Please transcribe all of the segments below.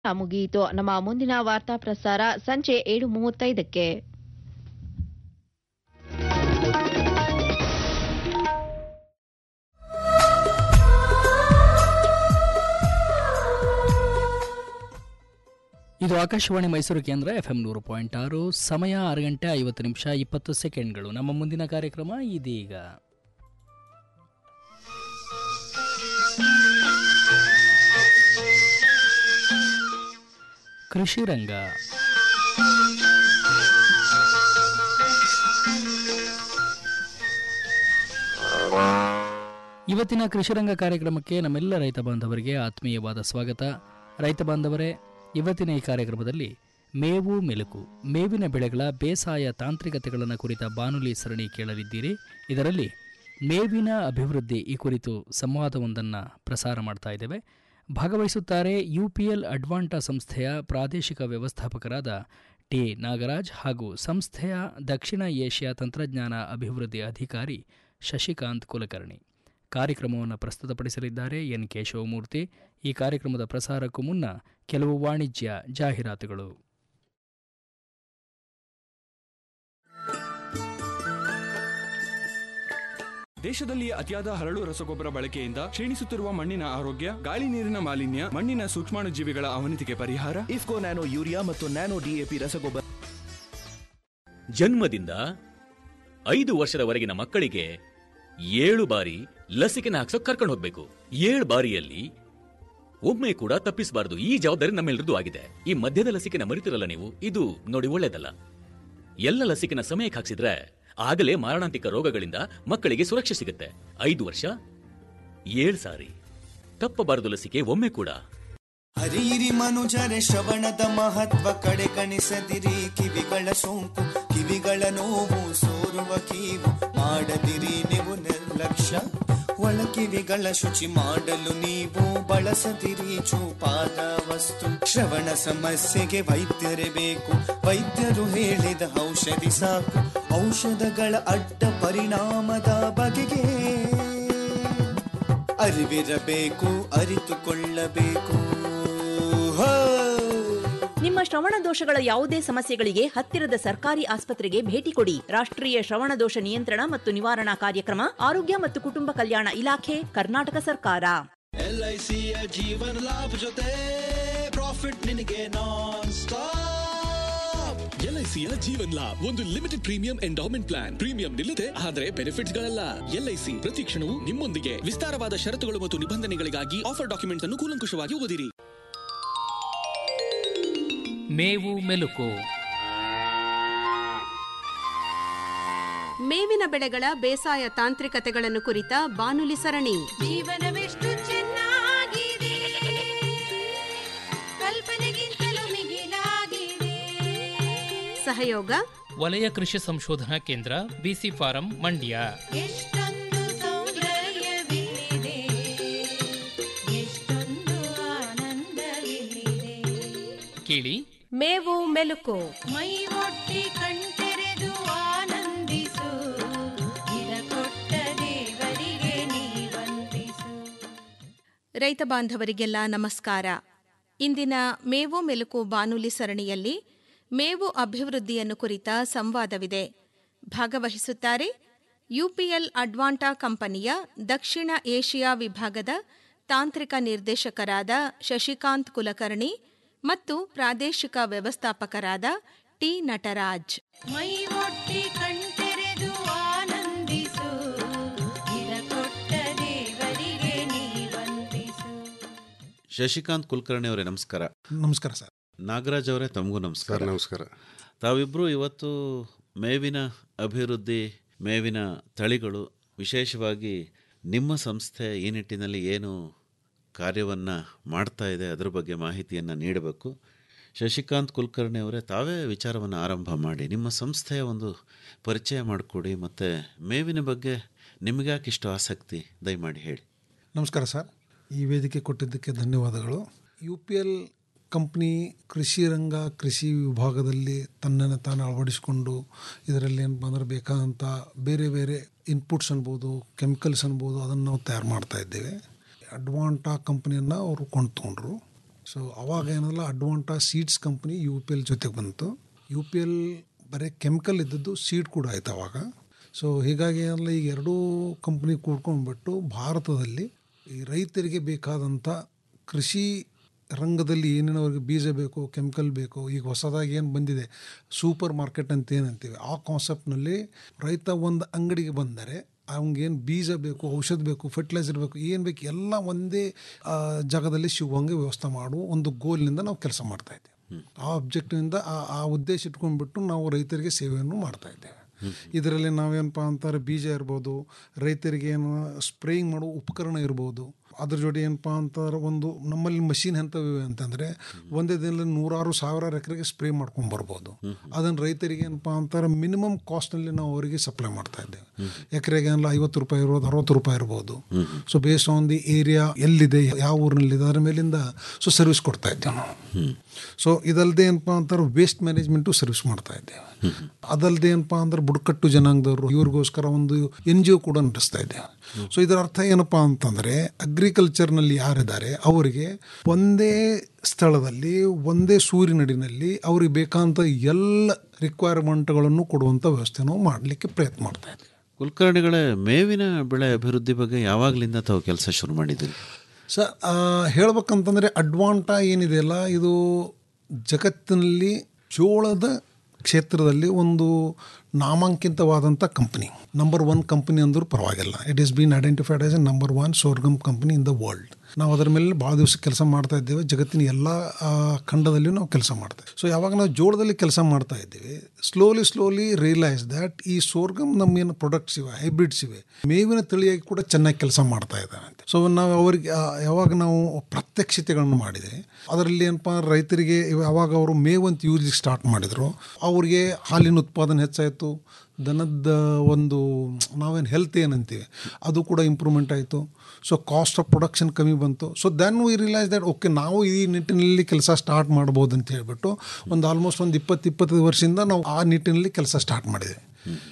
ಮುಗಿಯಿತು ನಮ್ಮ ಮುಂದಿನ ವಾರ್ತಾ ಪ್ರಸಾರ ಸಂಜೆ ಏಳು ಮೂವತ್ತೈದಕ್ಕೆ ಇದು ಆಕಾಶವಾಣಿ ಮೈಸೂರು ಕೇಂದ್ರ ಎಫ್ ಎಂ ನೂರು ಪಾಯಿಂಟ್ ಆರು ಸಮಯ ಆರು ಗಂಟೆ ಐವತ್ತು ನಿಮಿಷ ಇಪ್ಪತ್ತು ಸೆಕೆಂಡ್ಗಳು ನಮ್ಮ ಮುಂದಿನ ಕಾರ್ಯಕ್ರಮ ಇದೀಗ ಕೃಷಿ ರಂಗ ಇವತ್ತಿನ ಕೃಷಿರಂಗ ಕಾರ್ಯಕ್ರಮಕ್ಕೆ ನಮ್ಮೆಲ್ಲ ರೈತ ಬಾಂಧವರಿಗೆ ಆತ್ಮೀಯವಾದ ಸ್ವಾಗತ ರೈತ ಬಾಂಧವರೇ ಇವತ್ತಿನ ಈ ಕಾರ್ಯಕ್ರಮದಲ್ಲಿ ಮೇವು ಮೆಲುಕು ಮೇವಿನ ಬೆಳೆಗಳ ಬೇಸಾಯ ತಾಂತ್ರಿಕತೆಗಳನ್ನು ಕುರಿತ ಬಾನುಲಿ ಸರಣಿ ಕೇಳಲಿದ್ದೀರಿ ಇದರಲ್ಲಿ ಮೇವಿನ ಅಭಿವೃದ್ಧಿ ಈ ಕುರಿತು ಸಂವಾದವೊಂದನ್ನು ಪ್ರಸಾರ ಮಾಡ್ತಾ ಇದ್ದೇವೆ ಭಾಗವಹಿಸುತ್ತಾರೆ ಯು ಪಿ ಎಲ್ ಅಡ್ವಾಂಟಾ ಸಂಸ್ಥೆಯ ಪ್ರಾದೇಶಿಕ ವ್ಯವಸ್ಥಾಪಕರಾದ ಟಿ ನಾಗರಾಜ್ ಹಾಗೂ ಸಂಸ್ಥೆಯ ದಕ್ಷಿಣ ಏಷ್ಯಾ ತಂತ್ರಜ್ಞಾನ ಅಭಿವೃದ್ಧಿ ಅಧಿಕಾರಿ ಶಶಿಕಾಂತ್ ಕುಲಕರ್ಣಿ ಕಾರ್ಯಕ್ರಮವನ್ನು ಪ್ರಸ್ತುತಪಡಿಸಲಿದ್ದಾರೆ ಎನ್ ಕೇಶವಮೂರ್ತಿ ಈ ಕಾರ್ಯಕ್ರಮದ ಪ್ರಸಾರಕ್ಕೂ ಮುನ್ನ ಕೆಲವು ವಾಣಿಜ್ಯ ಜಾಹೀರಾತುಗಳು ದೇಶದಲ್ಲಿ ಅತಿಯಾದ ಹರಳು ರಸಗೊಬ್ಬರ ಬಳಕೆಯಿಂದ ಕ್ಷೀಣಿಸುತ್ತಿರುವ ಮಣ್ಣಿನ ಆರೋಗ್ಯ ಗಾಳಿ ನೀರಿನ ಮಾಲಿನ್ಯ ಮಣ್ಣಿನ ಸೂಕ್ಷ್ಮಾಣುಜೀವಿಗಳ ಅವನತಿಗೆ ಪರಿಹಾರ ಇಫ್ಕೋ ನ್ಯಾನೋ ಯೂರಿಯಾ ಮತ್ತು ನ್ಯಾನೋ ಡಿಎಪಿ ರಸಗೊಬ್ಬರ ಜನ್ಮದಿಂದ ಐದು ವರ್ಷದವರೆಗಿನ ಮಕ್ಕಳಿಗೆ ಏಳು ಬಾರಿ ಲಸಿಕೆನ ಹಾಕ್ಸೋಕ್ ಕರ್ಕೊಂಡು ಹೋಗ್ಬೇಕು ಏಳು ಬಾರಿಯಲ್ಲಿ ಒಮ್ಮೆ ಕೂಡ ತಪ್ಪಿಸಬಾರದು ಈ ಜವಾಬ್ದಾರಿ ನಮ್ಮೆಲ್ಲರದ್ದು ಆಗಿದೆ ಈ ಮಧ್ಯದ ಲಸಿಕೆನ ಮರಿತಿರಲ್ಲ ನೀವು ಇದು ನೋಡಿ ಒಳ್ಳೇದಲ್ಲ ಎಲ್ಲ ಲಸಿಕೆನ ಸಮಯಕ್ಕೆ ಹಾಕ್ಸಿದ್ರೆ ಆಗಲೇ ಮಾರಣಾಂತಿಕ ರೋಗಗಳಿಂದ ಮಕ್ಕಳಿಗೆ ಸುರಕ್ಷೆ ಸಿಗುತ್ತೆ ಐದು ವರ್ಷ ಏಳು ಸಾರಿ ತಪ್ಪಬಾರದು ಲಸಿಕೆ ಒಮ್ಮೆ ಕೂಡ ಹರಿಯಿರಿ ಮನುಜರೆ ಶ್ರವಣದ ಮಹತ್ವ ಕಡೆಗಣಿಸದಿರಿ ಕಿವಿಗಳ ಸೋಂಕು ಕಿವಿಗಳ ನೋವು ಸೋರುವ ಕೀವು ಮಾಡದಿರಿ ನೀವು ನಿರ್ಲಕ್ಷ್ಯ ಒಳ ಕಿವಿಗಳ ಶುಚಿ ಮಾಡಲು ನೀವು ಬಳಸದಿರಿ ಚೂಪಾದ ವಸ್ತು ಶ್ರವಣ ಸಮಸ್ಯೆಗೆ ವೈದ್ಯರೇ ಬೇಕು ವೈದ್ಯರು ಹೇಳಿದ ಔಷಧಿ ಸಾಕು ಔಷಧಗಳ ಅಡ್ಡ ಪರಿಣಾಮದ ಬಗೆಗೆ ಅರಿವಿರಬೇಕು ಅರಿತುಕೊಳ್ಳಬೇಕು ಹೋ! ನಿಮ್ಮ ಶ್ರವಣ ದೋಷಗಳ ಯಾವುದೇ ಸಮಸ್ಯೆಗಳಿಗೆ ಹತ್ತಿರದ ಸರ್ಕಾರಿ ಆಸ್ಪತ್ರೆಗೆ ಭೇಟಿ ಕೊಡಿ ರಾಷ್ಟ್ರೀಯ ಶ್ರವಣ ದೋಷ ನಿಯಂತ್ರಣ ಮತ್ತು ನಿವಾರಣಾ ಕಾರ್ಯಕ್ರಮ ಆರೋಗ್ಯ ಮತ್ತು ಕುಟುಂಬ ಕಲ್ಯಾಣ ಇಲಾಖೆ ಕರ್ನಾಟಕ ಸರ್ಕಾರ ಎಲ್ಐಸಿಯ ಜೀವನ ಲಾಭ ಜೊತೆ ಪ್ರಾಫಿಟ್ ನಿನಗೆ ನಾನ್ ಸ್ಟಾಪ್ ಎಲ್ಐಸಿಯ ಜೀವನ್ ಲಾಭ್ ಒಂದು limited premium endowment plan premium ನಿಲ್ಲದೆ ಆದರೆ ಬೆನಿಫಿಟ್ಸ್ ಗಳಲ್ಲ ಎಲ್ಐಸಿ ಪ್ರತಿ ಕ್ಷಣವೂ ನಿಮ್ಮೊಂದಿಗೆ ವಿಸ್ತಾರವಾದ ಷರತ್ತುಗಳು ಮತ್ತು ನಿಬಂಧನೆಗಳಿಗಾಗಿ ಆಫರ್ ಡಾಕ್ಯುಮೆಂಟ್ಸ್ ಅನ್ನು ಕೂಲಂಕುಷವಾಗಿ ಓದಿರಿ ಮೇವು ಮೆಲುಕು ಮೇವಿನ ಬೆಳೆಗಳ ಬೇಸಾಯ ತಾಂತ್ರಿಕತೆಗಳನ್ನು ಕುರಿತ ಬಾನುಲಿ ಸರಣಿ ಜೀವನವೆಷ್ಟು ಚೆನ್ನಾಗಿದೆ ಕಲ್ಪನೆಗಿಂತಲೂ ಮಿಗಿಲಾಗಿದೆ ಸಹಯೋಗ ವಲಯ ಕೃಷಿ ಸಂಶೋಧನಾ ಕೇಂದ್ರ ಬಿಸಿ ಫಾರಂ ಮಂಡ್ಯ ಎಷ್ಟೊಂದು ಸೌಂದರ್ಯವಿದೆ ಎಷ್ಟೊಂದು ಆನಂದವಿದೆ ಕೇಳಿ ಮೇವು ಮೆಲುಕು ಮೈ ಒಟ್ಟಿ ಕಣ್ತೆರೆದು ಆನಂದಿಸು ಇದ ಕೊಟ್ಟ ದೇವರಿಗೆ ನೀ ವಂದಿಸು ರೈತ ಬಾಂಧವರಿಗೆಲ್ಲ ನಮಸ್ಕಾರ ಇಂದಿನ ಮೇವು ಮೆಲುಕು ಬಾನುಲಿ ಸರಣಿಯಲ್ಲಿ ಮೇವು ಅಭಿವೃದ್ಧಿಯನ್ನು ಕುರಿತ ಸಂವಾದವಿದೆ ಭಾಗವಹಿಸುತ್ತಾರೆ ಯುಪಿಎಲ್ ಅಡ್ವಾಂಟಾ ಕಂಪನಿಯ ದಕ್ಷಿಣ ಏಷಿಯಾ ವಿಭಾಗದ ತಾಂತ್ರಿಕ ನಿರ್ದೇಶಕರಾದ ಶಶಿಕಾಂತ್ ಕುಲಕರ್ಣಿ ಮತ್ತು ಪ್ರಾದೇಶಿಕ ವ್ಯವಸ್ಥಾಪಕರಾದ ಟಿ ನಟರಾಜ್ ಮೈ ಒಟ್ಟಿ ಕಣ್ತೆರೆದು ಆನಂದಿಸು ಇದ ಕೊಟ್ಟ ದೇವರಿಗೆ ನೀ ವಂದಿಸು ಶಶಿಕಾಂತ್ ಕುಲಕರ್ಣಿ ಅವರೇ ನಮಸ್ಕಾರ ನಮಸ್ಕಾರ ಸರ್ ನಾಗರಾಜ್ ಅವರೇ ತಮಗೂ ನಮಸ್ಕಾರ ಸರ್, ನಮಸ್ಕಾರ. ತಾವಿಬ್ಬರು ಇವತ್ತು ಮೇವಿನ ಅಭಿವೃದ್ಧಿ ಮೇವಿನ ತಳಿಗಳು ವಿಶೇಷವಾಗಿ ನಿಮ್ಮ ಸಂಸ್ಥೆ ಈ ನಿಟ್ಟಿನಲ್ಲಿ ಏನು ಕಾರ್ಯವನ್ನು ಮಾಡ್ತಾ ಇದೆ ಅದರ ಬಗ್ಗೆ ಮಾಹಿತಿಯನ್ನು ನೀಡಬೇಕು ಶಶಿಕಾಂತ್ ಕುಲಕರ್ಣಿ ಅವರೇ ತಾವೇ ವಿಚಾರವನ್ನು ಆರಂಭ ಮಾಡಿ ನಿಮ್ಮ ಸಂಸ್ಥೆಯ ಒಂದು ಪರಿಚಯ ಮಾಡಿಕೊಡಿ ಮತ್ತು ಮೇವಿನ ಬಗ್ಗೆ ನಿಮಗ್ಯಾಕೆ ಇಷ್ಟು ಆಸಕ್ತಿ ದಯಮಾಡಿ ಹೇಳಿ ನಮಸ್ಕಾರ ಸರ್ ಈ ವೇದಿಕೆ ಕೊಟ್ಟಿದ್ದಕ್ಕೆ ಧನ್ಯವಾದಗಳು ಯು ಪಿ ಎಲ್ ಕಂಪ್ನಿ ಕೃಷಿ ರಂಗ ಕೃಷಿ ವಿಭಾಗದಲ್ಲಿ ತನ್ನನ್ನು ತಾನು ಅಳವಡಿಸಿಕೊಂಡು ಇದರಲ್ಲಿ ಏನು ಬಂದರೆ ಬೇಕಾದಂಥ ಬೇರೆ ಬೇರೆ ಇನ್ಪುಟ್ಸ್ ಅನ್ಬೋದು ಕೆಮಿಕಲ್ಸ್ ಅನ್ಬೋದು ಅದನ್ನು ನಾವು ತಯಾರು ಮಾಡ್ತಾ ಇದ್ದೇವೆ ಅಡ್ವಾಂಟಾ ಕಂಪ್ನಿಯನ್ನು ಅವರು ಕೊಂಡು ತೊಗೊಂಡ್ರು ಸೊ ಅವಾಗ ಏನಲ್ಲ Advanta seeds company U P L ಜೊತೆಗೆ ಬಂತು ಯು ಪಿ ಎಲ್ ಬರೀ ಕೆಮಿಕಲ್ ಇದ್ದದ್ದು ಸೀಡ್ ಕೂಡ ಆಯ್ತು ಅವಾಗ ಸೊ ಹೀಗಾಗಿ ಏನಲ್ಲ ಈಗ ಎರಡೂ ಕಂಪ್ನಿ ಕೂಡ್ಕೊಂಡ್ಬಿಟ್ಟು ಭಾರತದಲ್ಲಿ ಈ ರೈತರಿಗೆ ಬೇಕಾದಂಥ ಕೃಷಿ ರಂಗದಲ್ಲಿ ಏನೇನು ಅವ್ರಿಗೆ ಬೀಜ ಬೇಕು ಕೆಮಿಕಲ್ ಬೇಕು ಈಗ ಹೊಸದಾಗಿ ಏನು ಬಂದಿದೆ ಸೂಪರ್ ಮಾರ್ಕೆಟ್ ಅಂತ ಏನಂತೀವಿ ಆ ಕಾನ್ಸೆಪ್ಟ್ನಲ್ಲಿ ರೈತ ಒಂದು ಅಂಗಡಿಗೆ ಬಂದರೆ ಅವ್ನಿಗೇನು ಬೀಜ ಬೇಕು ಔಷಧ ಬೇಕು ಫರ್ಟಿಲೈಸರ್ ಬೇಕು ಏನು ಬೇಕು ಎಲ್ಲ ಒಂದೇ ಆ, ಜಾಗದಲ್ಲಿ ಸಿಗುವಂಗೆ ವ್ಯವಸ್ಥೆ ಮಾಡುವ ಒಂದು ಗೋಲ್ನಿಂದ ನಾವು ಕೆಲಸ ಮಾಡ್ತಾ ಇದ್ದೇವೆ ಆ ಅಬ್ಜೆಕ್ಟಿವಿಂದ ಆ ಆ ಉದ್ದೇಶ ಇಟ್ಕೊಂಡ್ಬಿಟ್ಟು ನಾವು ರೈತರಿಗೆ ಸೇವೆಯನ್ನು ಮಾಡ್ತಾ ಇದ್ದೇವೆ ಇದರಲ್ಲಿ ನಾವೇನಪ್ಪ ಅಂತಾರೆ ಬೀಜ ಇರ್ಬೋದು ರೈತರಿಗೆ ಏನು ಸ್ಪ್ರೇಯಿಂಗ್ ಮಾಡೋ ಉಪಕರಣ ಇರ್ಬೋದು ಅದ್ರ ಜೋಡಿ ಏನಪ್ಪ ಅಂತಾರೆ ಒಂದು ನಮ್ಮಲ್ಲಿ ಮಷಿನ್ ಎಂಥವಿವೆ ಅಂತಂದರೆ ಒಂದೇ ದಿನದಲ್ಲಿ ನೂರಾರು ಸಾವಿರಾರು ಎಕರೆಗೆ ಸ್ಪ್ರೇ ಮಾಡ್ಕೊಂಡು ಬರ್ಬೋದು ಅದನ್ನು ರೈತರಿಗೆ ಏನಪ್ಪ ಅಂತಾರೆ ಮಿನಿಮಮ್ ಕಾಸ್ಟ್ನಲ್ಲಿ ನಾವು ಅವರಿಗೆ ಸಪ್ಲೈ ಮಾಡ್ತಾ ಇದ್ದೇವೆ ಎಕರೆಗೆ ಏನಿಲ್ಲ ಐವತ್ತು ರೂಪಾಯಿ ಇರ್ಬೋದು ಅರವತ್ತು ರೂಪಾಯಿ ಇರ್ಬೋದು so base on the area ಎಲ್ಲಿದೆ ಯಾವ ಊರಿನಲ್ಲಿದೆ ಅದರ ಮೇಲಿಂದ ಸೊ ಸರ್ವಿಸ್ ಕೊಡ್ತಾ ಇದ್ದೇವೆ ನಾವು ಸೊ ಇದಲ್ಲದೆ ಏನಪ್ಪ ಅಂತಾರೆ ವೇಸ್ಟ್ ಮ್ಯಾನೇಜ್ಮೆಂಟು ಸರ್ವಿಸ್ ಮಾಡ್ತಾ ಇದ್ದೇವೆ ಅದಲ್ಲದೆ ಏನಪ್ಪ ಅಂದ್ರೆ ಬುಡಕಟ್ಟು ಜನಾಂಗದವರು ಇವ್ರಿಗೋಸ್ಕರ ಒಂದು ಎನ್ ಜಿ ಒ ಕೂಡ ನಡೆಸ್ತಾ ಇದ್ದೇವೆ ಸೊ ಇದರ ಅರ್ಥ ಏನಪ್ಪ ಅಂತಂದರೆ ಅಗ್ರಿಕಲ್ಚರ್ನಲ್ಲಿ ಯಾರಿದ್ದಾರೆ ಅವರಿಗೆ ಒಂದೇ ಸ್ಥಳದಲ್ಲಿ ಒಂದೇ ಸೂರ್ಯನಡಿನಲ್ಲಿ ಅವ್ರಿಗೆ ಬೇಕಾದಂಥ ಎಲ್ಲ ರಿಕ್ವೈರ್ಮೆಂಟ್ಗಳನ್ನು ಕೊಡುವಂಥ ವ್ಯವಸ್ಥೆ ನಾವು ಮಾಡಲಿಕ್ಕೆ ಪ್ರಯತ್ನ ಮಾಡ್ತಾ ಇದ್ದೇವೆ ಕುಲಕರ್ಣಿಗಳೇ ಮೇವಿನ ಬೆಳೆ ಅಭಿವೃದ್ಧಿ ಬಗ್ಗೆ ಯಾವಾಗಲಿಂದ ತಾವು ಕೆಲಸ ಶುರು ಮಾಡಿದ್ದೀರಿ ಸ ಆ, ಹೇಳ್ಬೇಕಂತಂದರೆ ಅಡ್ವಾಂಟಾ ಏನಿದೆಯಲ್ಲ ಇದು ಜಗತ್ತಿನಲ್ಲಿ ಜೋಳದ ಕ್ಷೇತ್ರದಲ್ಲಿ ಒಂದು ನಾಮಾಂಕಿತವಾದಂಥ ಕಂಪ್ನಿ ನಂಬರ್ ಒನ್ ಕಂಪನಿ ಅಂದರೂ ಪರವಾಗಿಲ್ಲ it is been identified as a number one sorghum company in the world ನಾವು ಅದರ ಮೇಲೆ ಭಾಳ ದಿವಸ ಕೆಲಸ ಮಾಡ್ತಾ ಇದ್ದೇವೆ ಜಗತ್ತಿನ ಎಲ್ಲ ಆ, ಖಂಡದಲ್ಲಿಯೂ ನಾವು ಕೆಲಸ ಮಾಡ್ತಾ ಇದ್ದೇವೆ ಸೊ ಯಾವಾಗ ನಾವು ಜೋಳದಲ್ಲಿ ಕೆಲಸ ಮಾಡ್ತಾ ಇದ್ದೀವಿ ಸ್ಲೋಲಿ ಸ್ಲೋಲಿ ರಿಯಲೈಸ್ ದ್ಯಾಟ್ ಈ ಸೋರ್ಗಮ್ ನಮ್ಮ ಏನು ಪ್ರಾಡಕ್ಟ್ಸ್ ಇವೆ ಹೈಬ್ರಿಡ್ಸ್ ಇವೆ ಮೇವಿನ ತಳಿಯಾಗಿ ಕೂಡ ಚೆನ್ನಾಗಿ ಕೆಲಸ ಮಾಡ್ತಾ ಇದ್ದಾವೆ ಅಂತ ಸೊ ನಾವು ಅವರಿಗೆ ಆ, ಯಾವಾಗ ನಾವು ಪ್ರಾತ್ಯಕ್ಷಿತೆಗಳನ್ನು ಮಾಡಿದರೆ ಅದರಲ್ಲಿ ಏನಪ್ಪ ಅಂದ್ರೆ ರೈತರಿಗೆ ಇವ- ಯಾವಾಗ ಅವರು ಮೇವು ಅಂತ ಯೂಸ್ಲಿಕ್ಕೆ ಸ್ಟಾರ್ಟ್ ಮಾಡಿದರು ಅವ್ರಿಗೆ ಹಾಲಿನ ಉತ್ಪಾದನೆ ಹೆಚ್ಚಾಯಿತು ದನದ ಒಂದು ನಾವೇನು ಹೆಲ್ತ್ ಏನಂತೀವಿ ಅದು ಕೂಡ ಇಂಪ್ರೂವ್ಮೆಂಟ್ ಆಯಿತು ಸೊ ಕಾಸ್ಟ್ ಆಫ್ ಪ್ರೊಡಕ್ಷನ್ ಕಮ್ಮಿ ಬಂತು so then we realise that okay ನಾವು ಈ ನಿಟ್ಟಿನಲ್ಲಿ ಕೆಲಸ ಸ್ಟಾರ್ಟ್ ಮಾಡ್ಬೋದು ಅಂತ ಹೇಳ್ಬಿಟ್ಟು ಒಂದು ಆಲ್ಮೋಸ್ಟ್ ಒಂದು ಇಪ್ಪತ್ತು ಇಪ್ಪತ್ತೈದು ವರ್ಷದಿಂದ ನಾವು ಆ ನಿಟ್ಟಿನಲ್ಲಿ ಕೆಲಸ ಸ್ಟಾರ್ಟ್ ಮಾಡಿದ್ದೇವೆ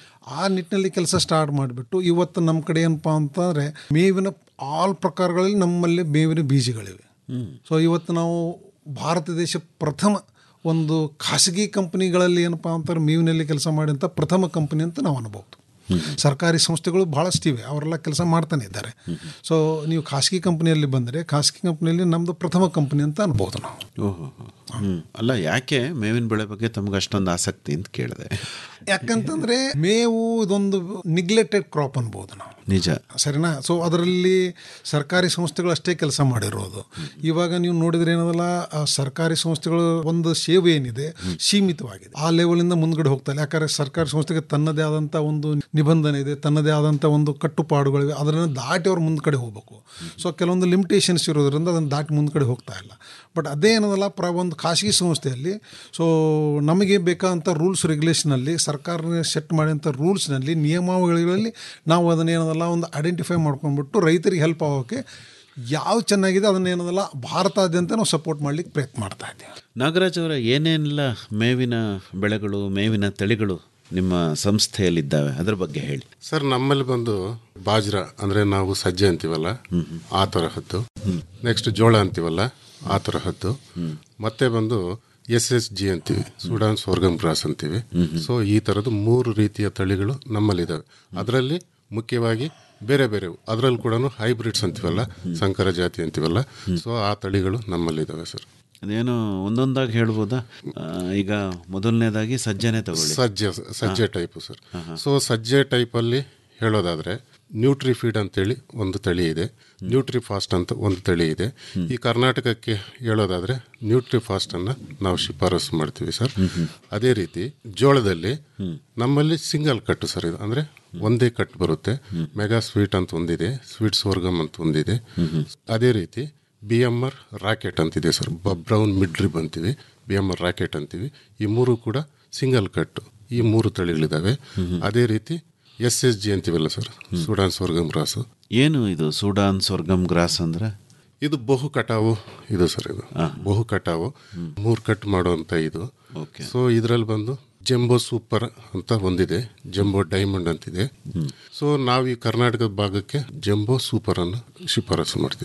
ಆ ನಿಟ್ಟಿನಲ್ಲಿ ಕೆಲಸ ಸ್ಟಾರ್ಟ್ ಮಾಡಿಬಿಟ್ಟು ಇವತ್ತು ನಮ್ಮ ಕಡೆ ಏನಪ್ಪ ಅಂತಂದರೆ ಮೇವಿನ ಆಲ್ ಪ್ರಕಾರಗಳಲ್ಲಿ ನಮ್ಮಲ್ಲಿ ಮೇವಿನ ಬೀಜಗಳಿವೆ ಸೊ ಇವತ್ತು ನಾವು ಭಾರತ ದೇಶ ಪ್ರಥಮ ಒಂದು ಖಾಸಗಿ ಕಂಪನಿಗಳಲ್ಲಿ ಏನಪ್ಪ ಅಂತಾರೆ ಮೇವಿನಲ್ಲಿ ಕೆಲಸ ಮಾಡಿದಂಥ ಪ್ರಥಮ ಕಂಪನಿ ಅಂತ ನಾವು ಅನ್ಬೋದು ಸರ್ಕಾರಿ ಸಂಸ್ಥೆಗಳು ಭಾಳಷ್ಟಿವೆ ಅವರೆಲ್ಲ ಕೆಲಸ ಮಾಡ್ತಾನೆ ಇದ್ದಾರೆ ಸೊ ನೀವು ಖಾಸಗಿ ಕಂಪನಿಯಲ್ಲಿ ಬಂದರೆ ಖಾಸಗಿ ಕಂಪನಿಯಲ್ಲಿ ನಮ್ಮದು ಪ್ರಥಮ ಕಂಪನಿ ಅಂತ ಅನ್ಬೋದು ನಾವು ಓಹೋ ಹ್ಞೂ ಅಲ್ಲ ಯಾಕೆ ಮೇವಿನ ಬೆಳೆ ಬಗ್ಗೆ ತಮ್ಗೆ ಅಷ್ಟೊಂದು ಆಸಕ್ತಿ ಅಂತ ಕೇಳಿದೆ ಯಾಕಂತಂದರೆ ಮೇವು ಇದೊಂದು ನಿಗ್ಲೆಕ್ಟೆಡ್ ಕ್ರಾಪ್ ಅನ್ಬೋದು ನಾವು ನಿಜ ಸರಿನಾ ಸೊ ಅದರಲ್ಲಿ ಸರ್ಕಾರಿ ಸಂಸ್ಥೆಗಳು ಅಷ್ಟೇ ಕೆಲಸ ಮಾಡಿರೋದು ಇವಾಗ ನೀವು ನೋಡಿದ್ರೆ ಏನದಲ್ಲ ಆ ಸರ್ಕಾರಿ ಸಂಸ್ಥೆಗಳು ಒಂದು ಸೇವೆ ಏನಿದೆ ಸೀಮಿತವಾಗಿದೆ ಆ ಲೆವೆಲಿಂದ ಮುಂದ್ಗಡೆ ಹೋಗ್ತಾ ಇಲ್ಲ ಯಾಕಂದ್ರೆ ಸರ್ಕಾರಿ ಸಂಸ್ಥೆಗೆ ತನ್ನದೇ ಆದಂಥ ಒಂದು ನಿಬಂಧನೆ ಇದೆ ತನ್ನದೇ ಆದಂಥ ಒಂದು ಕಟ್ಟುಪಾಡುಗಳಿವೆ ಅದನ್ನು ದಾಟಿ ಅವ್ರು ಮುಂದ್ ಕಡೆ ಹೋಗ್ಬೇಕು ಸೊ ಕೆಲವೊಂದು ಲಿಮಿಟೇಷನ್ಸ್ ಇರೋದ್ರಿಂದ ಅದನ್ನು ದಾಟಿ ಮುಂದ್ ಕಡೆ ಹೋಗ್ತಾ ಇಲ್ಲ ಬಟ್ ಅದೇ ಏನದಲ್ಲ ಪ್ರ ಒಂದು ಖಾಸಗಿ ಸಂಸ್ಥೆಯಲ್ಲಿ ಸೊ ನಮಗೆ ಬೇಕಾದಂಥ ರೂಲ್ಸ್ ರೆಗ್ಯುಲೇಷನಲ್ಲಿ ಸರ್ಕಾರ ಸೆಟ್ ಮಾಡಿದಂಥ ರೂಲ್ಸ್ನಲ್ಲಿ ನಿಯಮಾವಳಿಗಳಲ್ಲಿ ನಾವು ಅದನ್ನೇನದಲ್ಲ ಒಂದು ಐಡೆಂಟಿಫೈ ಮಾಡ್ಕೊಂಡ್ಬಿಟ್ಟು ರೈತರಿಗೆ ಹೆಲ್ಪ್ ಆಗೋಕ್ಕೆ ಯಾವ್ದು ಚೆನ್ನಾಗಿದೆ ಅದನ್ನೇನದಲ್ಲ ಭಾರತಾದ್ಯಂತ ನಾವು ಸಪೋರ್ಟ್ ಮಾಡ್ಲಿಕ್ಕೆ ಪ್ರಯತ್ನ ಮಾಡ್ತಾ ಇದ್ದೀವಿ ನಾಗರಾಜ್ ಅವರ ಏನೇನೆಲ್ಲ ಮೇವಿನ ಬೆಳೆಗಳು ಮೇವಿನ ತಳಿಗಳು ನಿಮ್ಮ ಸಂಸ್ಥೆಯಲ್ಲಿದ್ದಾವೆ ಅದರ ಬಗ್ಗೆ ಹೇಳಿ ಸರ್ ನಮ್ಮಲ್ಲಿ ಬಂದು ಬಾಜ್ರಾ ಅಂದ್ರೆ ನಾವು ಸಜ್ಜೆ ಅಂತೀವಲ್ಲ ಆ ತರಹದ್ದು ನೆಕ್ಸ್ಟ್ ಜೋಳ ಅಂತೀವಲ್ಲ ಆ ತರಹದ್ದು ಮತ್ತೆ ಬಂದು ಎಸ್ ಎಸ್ ಜಿ ಅಂತೀವಿ ಸುಡಾನ್ ಸ್ವರ್ಗಮ್ ಗ್ರಾಸ್ ಅಂತೀವಿ ಸೊ ಈ ತರದ್ದು ಮೂರು ರೀತಿಯ ತಳಿಗಳು ನಮ್ಮಲ್ಲಿದ್ದಾವೆ ಅದರಲ್ಲಿ ಮುಖ್ಯವಾಗಿ ಬೇರೆ ಬೇರೆ ಅದರಲ್ಲಿ ಕೂಡ ಹೈಬ್ರಿಡ್ಸ್ ಅಂತೀವಲ್ಲ ಸಂಕರ ಜಾತಿ ಅಂತೀವಲ್ಲ ಸೊ ಆ ತಳಿಗಳು ನಮ್ಮಲ್ಲಿದ್ದಾವೆ ಸರ್ ಅದೇನು ಒಂದೊಂದಾಗಿ ಹೇಳ್ಬೋದಾ ಆ, ಈಗ ಮೊದಲನೇದಾಗಿ ಸಜ್ಜನೆ ತಗೊಳ್ಳಿ ಸಜ್ಜೆ ಸಜ್ಜೆ ಹಾ. ಟೈಪು ಸರ್ ಸೊ ಸಜ್ಜೆ ಟೈಪಲ್ಲಿ ಹೇಳೋದಾದ್ರೆ ನ್ಯೂಟ್ರಿ ಫೀಡ್ ಅಂತೇಳಿ ಒಂದು ತಳಿ ಇದೆ ನ್ಯೂಟ್ರಿ ಫಾಸ್ಟ್ ಅಂತ ಒಂದು ತಳಿ ಇದೆ ಈ ಕರ್ನಾಟಕಕ್ಕೆ ಹೇಳೋದಾದ್ರೆ ನ್ಯೂಟ್ರಿ ಫಾಸ್ಟ್ ಅನ್ನ ನಾವು ಶಿಫಾರಸು ಮಾಡ್ತೀವಿ ಸರ್ ಅದೇ ರೀತಿ ಜೋಳದಲ್ಲಿ ನಮ್ಮಲ್ಲಿ ಸಿಂಗಲ್ ಕಟ್ಟು ಸರ್ ಇದು ಅಂದ್ರೆ ಒಂದೇ ಕಟ್ ಬರುತ್ತೆ ಮೆಗಾ ಸ್ವೀಟ್ ಅಂತ ಒಂದಿದೆ ಸ್ವೀಟ್ ಸ್ವರ್ಗಮ್ ಅಂತ ಒಂದಿದೆ ಅದೇ ರೀತಿ ಬಿ ಎಮ್ ಆರ್ ರಾಕೆಟ್ ಅಂತಿದೆ ಸರ್ ಬ್ರೌನ್ ಮಿಡ್ರಿಬ್ ಅಂತೀವಿ ಬಿ ಎಮ್ ಆರ್ ರಾಕೆಟ್ ಅಂತೀವಿ ಈ ಮೂರು ಕೂಡ ಸಿಂಗಲ್ ಕಟ್ಟು ಈ ಮೂರು ತಳಿಗಳಿದ್ದಾವೆ ಅದೇ ರೀತಿ ಎಸ್ ಎಸ್ ಜಿ ಅಂತೀವಲ್ಲ ಸರ್ ಸುಡಾನ್ ಸ್ವರ್ಗಮ್ ರಾಸು ಏನು ಇದು ಸೂಡಾನ್ ಸ್ವರ್ಗಮ್ ಗ್ರಾಸ್ ಅಂದ್ರೆ ಇದು ಬಹು ಕಟಾವು ಇದು ಸರ್ ಇದು ಬಹು ಕಟಾವು ಮೂರು ಕಟ್ ಮಾಡುವಂತ ಇದು ಸೊ ಇದರಲ್ಲಿ ಬಂದು ಜಂಬೋ ಸೂಪರ್ ಅಂತ ಒಂದಿದೆ ಜಂಬೋ ಡೈಮಂಡ್ ಅಂತಿದೆ ಸೊ ನಾವು ಈ ಕರ್ನಾಟಕದ ಭಾಗಕ್ಕೆ ಜಂಬೋ ಸೂಪರ್ ಅನ್ನು ಶಿಫಾರಸು ಮಾಡ್ತೀವಿ ಸರ್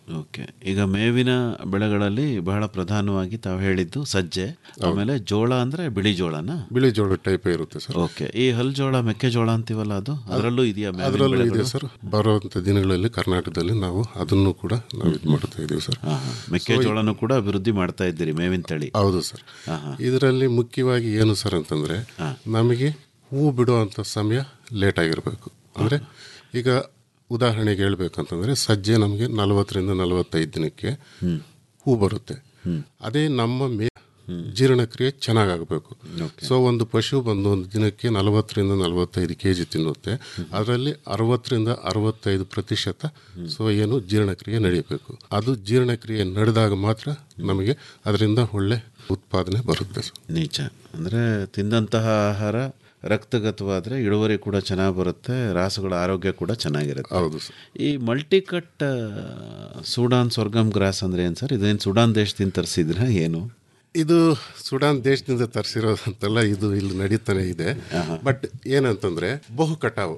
ಓಕೆ ಈಗ ಮೇವಿನ ಬೆಳೆಗಳಲ್ಲಿ ಬಹಳ ಪ್ರಧಾನವಾಗಿ ತಾವು ಹೇಳಿದ್ದು ಸಜ್ಜೆ ಆಮೇಲೆ ಜೋಳ ಅಂದ್ರೆ ಬಿಳಿ ಜೋಳನ ಬಿಳಿ ಜೋಳ ಟೈಪ್ ಇರುತ್ತೆ ಸರ್ ಓಕೆ ಈ ಹಲ್ ಜೋಳ ಮೆಕ್ಕೆಜೋಳ ಅಂತೀವಲ್ಲ ಅದು ಅದರಲ್ಲೂ ಇದೆಯಾ ಮೇವಿನ ಅದರಲ್ಲೂ ಇದೆ ಬೆಳೆಗಳು? ಸರ್ ಬರುವಂಥ ದಿನಗಳಲ್ಲಿ ಕರ್ನಾಟಕದಲ್ಲಿ ನಾವು ಅದನ್ನು ಕೂಡ ನಾವು ಇದು ಮಾಡ್ತಾ ಇದ್ದೀವಿ ಸರ್ ಹಾ, ಹಾ. ಮೆಕ್ಕೆಜೋಳನೂ ಕೂಡ ಅಭಿವೃದ್ಧಿ ಮಾಡ್ತಾ ಇದ್ದೀರಿ ಮೇವಿನ ತಳಿ ಹೌದು ಸರ್ ಹಾ, ಹಾ. ಇದರಲ್ಲಿ ಮುಖ್ಯವಾಗಿ ಏನು ಸರ್ ಅಂತಂದರೆ ನಮಗೆ ಹೂ ಬಿಡುವಂಥ ಸಮಯ ಲೇಟ್ ಆಗಿರಬೇಕು ಅಂದರೆ ಈಗ ಉದಾಹರಣೆಗೆ ಹೇಳ್ಬೇಕಂತಂದರೆ ಸಜ್ಜೆ ನಮಗೆ ನಲವತ್ತರಿಂದ ನಲವತ್ತೈದು ದಿನಕ್ಕೆ ಹೂ ಬರುತ್ತೆ ಅದೇ ನಮ್ಮ ಮೇ ಜೀರ್ಣಕ್ರಿಯೆ ಚೆನ್ನಾಗಾಗಬೇಕು ಸೊ ಒಂದು ಪಶು ಬಂದು ಒಂದು ದಿನಕ್ಕೆ ನಲವತ್ತರಿಂದ ನಲವತ್ತೈದು ಕೆ ಜಿ ತಿನ್ನುತ್ತೆ ಅದರಲ್ಲಿ ಅರವತ್ತರಿಂದ ಅರವತ್ತೈದು ಪ್ರತಿಶತ ಸೊ ಏನು ಜೀರ್ಣಕ್ರಿಯೆ ನಡೆಯಬೇಕು ಅದು ಜೀರ್ಣಕ್ರಿಯೆ ನಡೆದಾಗ ಮಾತ್ರ ನಮಗೆ ಅದರಿಂದ ಒಳ್ಳೆ ಉತ್ಪಾದನೆ ಬರುತ್ತೆ ಸರ್ ನಿಜ ಅಂದರೆ ತಿಂದಂತಹ ಆಹಾರ ರಕ್ತಗತವಾದರೆ ಇಳುವರಿ ಕೂಡ ಚೆನ್ನಾಗಿ ಬರುತ್ತೆ ರಾಸುಗಳ ಆರೋಗ್ಯ ಕೂಡ ಚೆನ್ನಾಗಿರುತ್ತೆ ಹೌದು ಸರ್ ಈ ಮಲ್ಟಿಕಟ್ ಸುಡಾನ್ ಸ್ವರ್ಗಮ್ ಗ್ರಾಸ್ ಅಂದ್ರೆ ಏನು ಸರ್ ಇದೇನು ಸುಡಾನ್ ದೇಶದಿಂದ ತರಿಸಿದ್ರ ಏನು ಇದು ಸುಡಾನ್ ದೇಶದಿಂದ ತರಿಸಿರೋದಂತೆಲ್ಲ ಇದು ಇಲ್ಲಿ ನಡೀತಾನೆ ಇದೆ ಬಟ್ ಏನಂತಂದ್ರೆ ಬಹು ಕಟಾವು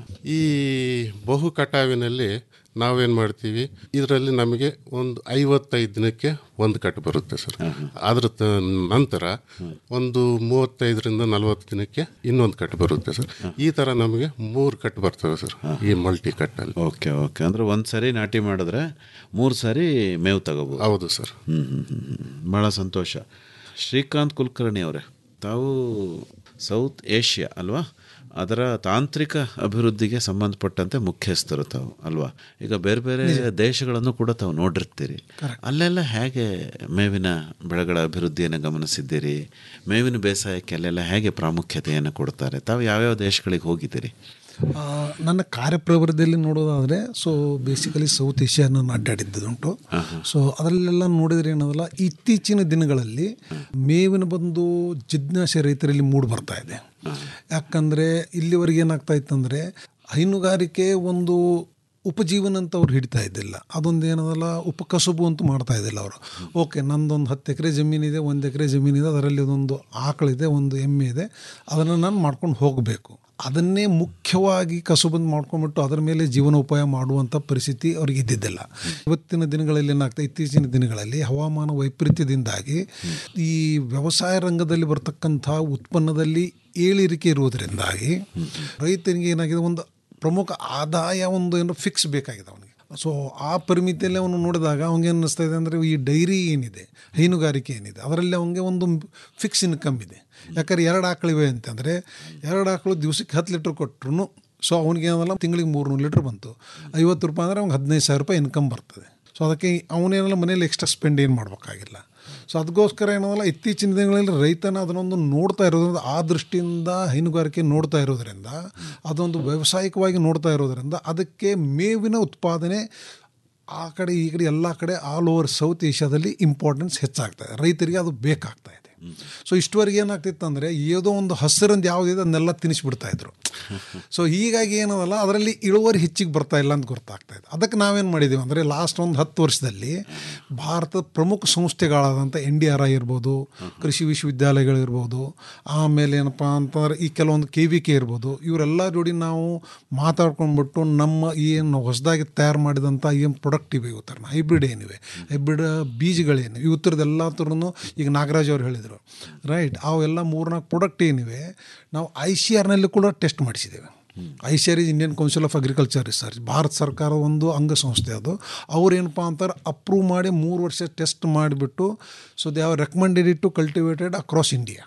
ಈ ಬಹು ಕಟಾವಿನಲ್ಲಿ ನಾವೇನು ಮಾಡ್ತೀವಿ ಇದರಲ್ಲಿ ನಮಗೆ ಒಂದು ಐವತ್ತೈದು ದಿನಕ್ಕೆ ಒಂದು ಕಟ್ಟು ಬರುತ್ತೆ ಸರ್ ಅದ್ರ ತ- ನಂತರ ಒಂದು ಮೂವತ್ತೈದರಿಂದ ನಲವತ್ತು ದಿನಕ್ಕೆ ಇನ್ನೊಂದು ಕಟ್ಟು ಬರುತ್ತೆ ಸರ್ ಈ ಥರ ನಮಗೆ ಮೂರು ಕಟ್ಟು ಬರ್ತವೆ ಸರ್ ಈ ಮಲ್ಟಿ ಕಟ್ಟಲ್ಲಿ ಓಕೆ ಓಕೆ ಅಂದರೆ ಒಂದು ಸರಿ ನಾಟಿ ಮಾಡಿದ್ರೆ ಮೂರು ಸಾರಿ ಮೇವು ತಗೋಬೋದು ಹೌದು ಸರ್ ಹ್ಞೂ ಹ್ಞೂ ಹ್ಞೂ ಭಾಳ ಸಂತೋಷ ಶ್ರೀಕಾಂತ್ ಕುಲಕರ್ಣಿ ಅವರೇ ತಾವು ಸೌತ್ ಏಷ್ಯಾ ಅಲ್ವಾ ಅದರ ತಾಂತ್ರಿಕ ಅಭಿವೃದ್ಧಿಗೆ ಸಂಬಂಧಪಟ್ಟಂತೆ ಮುಖ್ಯಸ್ಥರು ತಾವು ಅಲ್ವಾ ಈಗ ಬೇರೆ ಬೇರೆ ದೇಶಗಳನ್ನು ಕೂಡ ತಾವು ನೋಡಿರ್ತೀರಿ ಅಲ್ಲೆಲ್ಲ ಹೇಗೆ ಮೇವಿನ ಬೆಳೆಗಳ ಅಭಿವೃದ್ಧಿಯನ್ನು ಗಮನಿಸಿದ್ದೀರಿ ಮೇವಿನ ಬೇಸಾಯಕ್ಕೆ ಅಲ್ಲೆಲ್ಲ ಹೇಗೆ ಪ್ರಾಮುಖ್ಯತೆಯನ್ನು ಕೊಡ್ತಾರೆ ತಾವು ಯಾವ್ಯಾವ ದೇಶಗಳಿಗೆ ಹೋಗಿದ್ದೀರಿ ಆ, ನನ್ನ ಕಾರ್ಯಪ್ರವೃತ್ತಿಯಲ್ಲಿ ನೋಡೋದಾದರೆ ಸೊ ಬೇಸಿಕಲಿ ಸೌತ್ ಏಷ್ಯಾ ನಾನು ಅಡ್ಡಾಡಿದ್ದುಂಟು ಸೊ ಅದರಲ್ಲೆಲ್ಲ ನೋಡಿದ್ರೆ ಏನದಲ್ಲ ಇತ್ತೀಚಿನ ದಿನಗಳಲ್ಲಿ ಮೇವಿನ ಬಂದು ಜಿಜ್ಞಾಸೆ ರೈತರಲ್ಲಿ ಮೂಡಿ ಬರ್ತಾ ಇದೆ ಯಾಕಂದರೆ ಇಲ್ಲಿವರೆಗೆ ಏನಾಗ್ತಾ ಇತ್ತಂದರೆ ಹೈನುಗಾರಿಕೆ ಒಂದು ಉಪಜೀವನ ಅಂತ ಅವ್ರು ಹಿಡಿತಾ ಇದ್ದಿಲ್ಲ ಅದೊಂದು ಏನದಲ್ಲ ಉಪಕಸುಬು ಅಂತ ಮಾಡ್ತಾ ಇದ್ದಿಲ್ಲ ಅವರು ಓಕೆ ನಂದೊಂದು ಹತ್ತು ಎಕರೆ ಜಮೀನಿದೆ ಒಂದು ಎಕರೆ ಜಮೀನಿದೆ ಅದರಲ್ಲಿ ಒಂದು ಆಕಳಿದೆ ಒಂದು ಎಮ್ಮೆ ಇದೆ ಅದನ್ನು ನಾನು ಮಾಡ್ಕೊಂಡು ಹೋಗಬೇಕು ಅದನ್ನೇ ಮುಖ್ಯವಾಗಿ ಕಸುಬಂದು ಮಾಡ್ಕೊಂಡ್ಬಿಟ್ಟು ಅದರ ಮೇಲೆ ಜೀವನೋಪಾಯ ಮಾಡುವಂಥ ಪರಿಸ್ಥಿತಿ ಅವ್ರಿಗೆ ಇದ್ದಿದ್ದಿಲ್ಲ ಇವತ್ತಿನ ದಿನಗಳಲ್ಲಿ ಏನಾಗ್ತಾ ಇತ್ತೀಚಿನ ದಿನಗಳಲ್ಲಿ ಹವಾಮಾನ ವೈಪರೀತ್ಯದಿಂದಾಗಿ ಈ ವ್ಯವಸಾಯ ರಂಗದಲ್ಲಿ ಬರ್ತಕ್ಕಂಥ ಉತ್ಪನ್ನದಲ್ಲಿ ಏಳಿರಿಕೆ ಇರುವುದರಿಂದಾಗಿ ರೈತನಿಗೆ ಏನಾಗಿದೆ ಒಂದು ಪ್ರಮುಖ ಆದಾಯ ಒಂದು ಏನೋ ಫಿಕ್ಸ್ ಬೇಕಾಗಿದೆ ಅವನಿಗೆ ಸೊ ಆ ಪರಿಮಿತಿಯಲ್ಲಿ ಅವನು ನೋಡಿದಾಗ ಅವ್ನಿಗೆ ಅನ್ನಿಸ್ತಾ ಇದೆ ಅಂದರೆ ಈ ಡೈರಿ ಏನಿದೆ ಹೈನುಗಾರಿಕೆ ಏನಿದೆ ಅದರಲ್ಲಿ ಅವನಿಗೆ ಒಂದು ಫಿಕ್ಸ್ ಇನ್ಕಮ್ ಇದೆ ಯಾಕಂದ್ರೆ ಎರಡು ಆಕಳಿವೆ ಅಂತಂದರೆ ಎರಡು ಆಕಳು ದಿವಸಕ್ಕೆ ಹತ್ತು ಲೀಟ್ರ್ ಕೊಟ್ಟರು ಸೊ ಅವ್ನಿಗೆ ಏನಲ್ಲ ತಿಂಗಳಿಗೆ ಮೂರ್ನೂರು ಲೀಟ್ರ್ ಬಂತು ಐವತ್ತು ರೂಪಾಯಿ ಅಂದರೆ ಅವ್ನಿಗೆ ಹದಿನೈದು ಸಾವಿರ ರೂಪಾಯಿ ಇನ್ಕಮ್ ಬರ್ತದೆ ಸೊ ಅದಕ್ಕೆ ಅವನೇನಲ್ಲ ಮನೇಲಿ ಎಕ್ಸ್ಟ್ರಾ ಸ್ಪೆಂಡ್ ಏನು ಮಾಡಬೇಕಾಗಿಲ್ಲ ಸೊ ಅದಕ್ಕೋಸ್ಕರ ಏನಲ್ಲ ಇತ್ತೀಚಿನ ದಿನಗಳಲ್ಲಿ ರೈತನ ಅದನ್ನೊಂದು ನೋಡ್ತಾ ಇರೋದ್ರಿಂದ ಆ ದೃಷ್ಟಿಯಿಂದ ಹೈನುಗಾರಿಕೆ ನೋಡ್ತಾ ಇರೋದ್ರಿಂದ ಅದೊಂದು ವ್ಯಾವಸಾಯಿಕವಾಗಿ ನೋಡ್ತಾ ಇರೋದ್ರಿಂದ ಅದಕ್ಕೆ ಮೇವಿನ ಉತ್ಪಾದನೆ ಆ ಕಡೆ ಈ ಕಡೆ ಎಲ್ಲ ಕಡೆ ಆಲ್ ಓವರ್ ಸೌತ್ ಏಷ್ಯಾದಲ್ಲಿ ಇಂಪಾರ್ಟೆನ್ಸ್ ಹೆಚ್ಚಾಗ್ತಾ ಇದೆ ರೈತರಿಗೆ ಅದು ಬೇಕಾಗ್ತಾ ಇದೆ ಸೊ ಇಷ್ಟವರೆಗೆ ಏನಾಗ್ತಿತ್ತು ಅಂದರೆ ಏನೋ ಒಂದು ಹಸಿರಂದು ಯಾವುದಿದೆ ಅದನ್ನೆಲ್ಲ ತಿನ್ನಿಸ್ಬಿಡ್ತಾ ಇದ್ರು ಸೊ ಹೀಗಾಗಿ ಏನದಲ್ಲ ಅದರಲ್ಲಿ ಇಳುವರಿ ಹೆಚ್ಚಿಗೆ ಬರ್ತಾ ಇಲ್ಲ ಅಂತ ಗೊತ್ತಾಗ್ತಾ ಇದೆ ಅದಕ್ಕೆ ನಾವೇನು ಮಾಡಿದ್ದೀವಿ ಅಂದರೆ ಲಾಸ್ಟ್ ಒಂದು ಹತ್ತು ವರ್ಷದಲ್ಲಿ ಭಾರತದ ಪ್ರಮುಖ ಸಂಸ್ಥೆಗಳಾದಂಥ ಎನ್ ಡಿ ಆರ್ ಐ ಇರ್ಬೋದು ಕೃಷಿ ವಿಶ್ವವಿದ್ಯಾಲಯಗಳಿರ್ಬೋದು ಆಮೇಲೆ ಏನಪ್ಪ ಅಂತಂದ್ರೆ ಈ ಕೆಲವೊಂದು ಕೆ ವಿ ಕೆ ಇರ್ಬೋದು ಇವರೆಲ್ಲ ಜೋಡಿ ನಾವು ಮಾತಾಡ್ಕೊಂಡ್ಬಿಟ್ಟು ನಮ್ಮ ಏನು ಹೊಸದಾಗಿ ತಯಾರು ಮಾಡಿದಂಥ ಏನು ಪ್ರೊಡಕ್ಟ್ ಇವೆ ಇವತ್ತರ ಹೈಬ್ರಿಡ್ ಏನಿವೆ ಹೈಬ್ರಿಡ್ ಬೀಜಗಳೇನಿವೆ ಇವತ್ತರದ್ದೆಲ್ಲ ಥರನು ಈಗ ನಾಗರಾಜ್ ಅವ್ರು ಹೇಳಿದರು ರೈಟ್ ಅವೆಲ್ಲ ಮೂರ್ನಾಲ್ಕು ಪ್ರಾಡಕ್ಟ್ ಏನಿವೆ ನಾವು ಐ ಸಿ ಆರ್ನಲ್ಲಿ ಕೂಡ ಟೆಸ್ಟ್ ಮಾಡಿಸಿದ್ದೇವೆ I C R is Indian council of agriculture research Bharat ಸರ್ಕಾರ ಒಂದು ಅಂಗಸಂಸ್ಥೆ ಅದು ಅವ್ರು ಏನಪ್ಪ ಅಂತಾರೆ ಅಪ್ರೂವ್ ಮಾಡಿ ಮೂರು ವರ್ಷ ಟೆಸ್ಟ್ ಮಾಡಿಬಿಟ್ಟು so they have recommended it to cultivated across India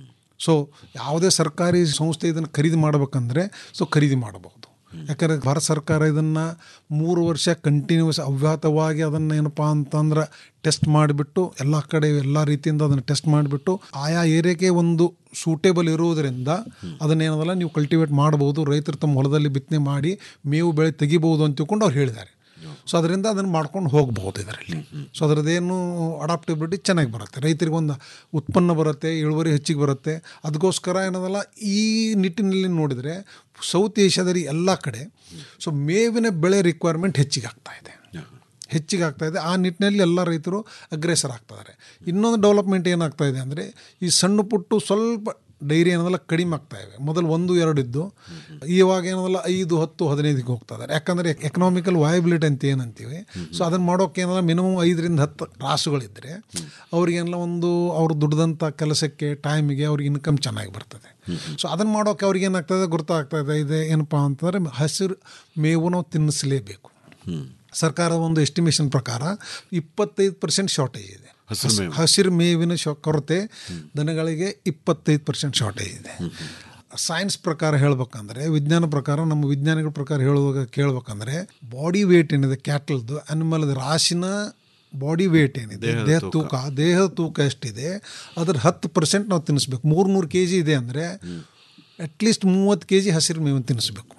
so ಯಾವುದೇ ಸರ್ಕಾರಿ ಸಂಸ್ಥೆ ಇದನ್ನು ಖರೀದಿ ಮಾಡಬೇಕಂದ್ರೆ ಸೊ ಖರೀದಿ ಮಾಡಬಹುದು ಯಾಕಂದರೆ ಭಾರತ ಸರ್ಕಾರ ಇದನ್ನು ಮೂರು ವರ್ಷ ಕಂಟಿನ್ಯೂಸ್ ಅವ್ಯಾತವಾಗಿ ಅದನ್ನು ಏನಪ್ಪ ಅಂತಂದ್ರೆ ಟೆಸ್ಟ್ ಮಾಡಿಬಿಟ್ಟು ಎಲ್ಲ ಕಡೆ ಎಲ್ಲ ರೀತಿಯಿಂದ ಅದನ್ನು ಟೆಸ್ಟ್ ಮಾಡಿಬಿಟ್ಟು ಆಯಾ ಏರಿಯಾಗೆ ಒಂದು ಸೂಟೇಬಲ್ ಇರುವುದರಿಂದ ಅದನ್ನೇನದಲ್ಲ ನೀವು ಕಲ್ಟಿವೇಟ್ ಮಾಡ್ಬೋದು ರೈತರು ತಮ್ಮ ಹೊಲದಲ್ಲಿ ಬಿತ್ತನೆ ಮಾಡಿ ಮೇವು ಬೆಳೆ ತೆಗಿಬೋದು ಅಂತ ತಿಳ್ಕೊಂಡು ಅವ್ರು ಹೇಳಿದ್ದಾರೆ ಸೊ ಅದರಿಂದ ಅದನ್ನು ಮಾಡ್ಕೊಂಡು ಹೋಗ್ಬೋದು ಇದರಲ್ಲಿ ಸೊ ಅದರದ್ದೇನು ಅಡಾಪ್ಟಬಿಲಿಟಿ ಚೆನ್ನಾಗಿ ಬರುತ್ತೆ ರೈತರಿಗೆ ಒಂದು ಉತ್ಪನ್ನ ಬರುತ್ತೆ ಇಳುವರಿ ಹೆಚ್ಚಿಗೆ ಬರುತ್ತೆ ಅದಕ್ಕೋಸ್ಕರ ಏನದಲ್ಲ ಈ ನಿಟ್ಟಿನಲ್ಲಿ ನೋಡಿದರೆ ಸೌತ್ ಏಷ್ಯಾದಲ್ಲಿ ಎಲ್ಲ ಕಡೆ ಸೊ ಮೇವಿನ ಬೆಳೆ ರಿಕ್ವೈರ್ಮೆಂಟ್ ಹೆಚ್ಚಿಗೆ ಆಗ್ತಾ ಇದೆ ಹೆಚ್ಚಿಗೆ ಆಗ್ತಾ ಇದೆ ಆ ನಿಟ್ಟಿನಲ್ಲಿ ಎಲ್ಲ ರೈತರು ಅಗ್ರೆಸರ್ ಆಗ್ತಿದ್ದಾರೆ ಇನ್ನೊಂದು ಡೆವಲಪ್ಮೆಂಟ್ ಏನಾಗ್ತಾ ಇದೆ ಅಂದರೆ ಈ ಸಣ್ಣ ಪುಟ್ಟು ಸ್ವಲ್ಪ ಡೈರಿ ಏನದಲ್ಲ ಕಡಿಮೆ ಆಗ್ತಾ ಇವೆ ಮೊದಲು ಒಂದು ಎರಡು ಇದ್ದು ಇವಾಗ ಏನದಲ್ಲ ಐದು ಹತ್ತು ಹದಿನೈದಕ್ಕೆ ಹೋಗ್ತಾ ಇದ್ದಾರೆ ಯಾಕಂದರೆ ಎಕನಾಮಿಕಲ್ ವಯಬಿಲಿಟಿ ಅಂತ ಏನಂತೀವಿ ಸೊ ಅದನ್ನು ಮಾಡೋಕೆ ಏನಲ್ಲ ಮಿನಿಮಮ್ ಐದರಿಂದ ಹತ್ತು ರಾಸುಗಳಿದ್ದರೆ ಅವ್ರಿಗೇನೆಲ್ಲ ಒಂದು ಅವ್ರು ದುಡ್ದಂಥ ಕೆಲಸಕ್ಕೆ ಟೈಮಿಗೆ ಅವ್ರಿಗೆ ಇನ್ಕಮ್ ಚೆನ್ನಾಗಿ ಬರ್ತದೆ ಸೊ ಅದನ್ನು ಮಾಡೋಕೆ ಅವ್ರಿಗೆ ಏನಾಗ್ತದೆ ಗೊತ್ತಾಗ್ತದೆ ಇದೆ ಏನಪ್ಪ ಅಂತಂದರೆ ಹಸಿರು ಮೇವು ನಾವು ತಿನ್ನಿಸಲೇಬೇಕು ಸರ್ಕಾರದ ಒಂದು ಎಸ್ಟಿಮೇಷನ್ ಪ್ರಕಾರ ಇಪ್ಪತ್ತೈದು ಪರ್ಸೆಂಟ್ ಶಾರ್ಟೇಜ್ ಇದೆ ಹಸಿರು ಮೇವು. ಹಸಿರು ಮೇವಿನ ಶೊ ಕೊರತೆ ದನಗಳಿಗೆ ಇಪ್ಪತ್ತೈದು ಪರ್ಸೆಂಟ್ ಶಾರ್ಟೇಜ್ ಇದೆ ಸೈನ್ಸ್ ಪ್ರಕಾರ ಹೇಳ್ಬೇಕಂದ್ರೆ ವಿಜ್ಞಾನ ಪ್ರಕಾರ ನಮ್ಮ ವಿಜ್ಞಾನಿಗಳ ಪ್ರಕಾರ ಹೇಳುವಾಗ ಕೇಳ್ಬೇಕಂದ್ರೆ ಬಾಡಿ ವೇಟ್ ಏನಿದೆ ಕ್ಯಾಟಲ್ದು ಅನಿಮಲ್ದು ರಾಶಿನ ಬಾಡಿ ವೇಟ್ ಏನಿದೆ ದೇಹದ ದೇಹ ತೂಕ. ತೂಕ ದೇಹದ ತೂಕ ಎಷ್ಟಿದೆ ಅದ್ರ ಹತ್ತು ಪರ್ಸೆಂಟ್ ನಾವು ತಿನ್ನಿಸ್ಬೇಕು ಮೂರು ನೂರು ಕೆ ಜಿ ಇದೆ ಅಂದರೆ ಅಟ್ಲೀಸ್ಟ್ ಮೂವತ್ತು ಕೆ ಜಿ ಹಸಿರು ಮೇವನ್ನು ತಿನ್ನಿಸ್ಬೇಕು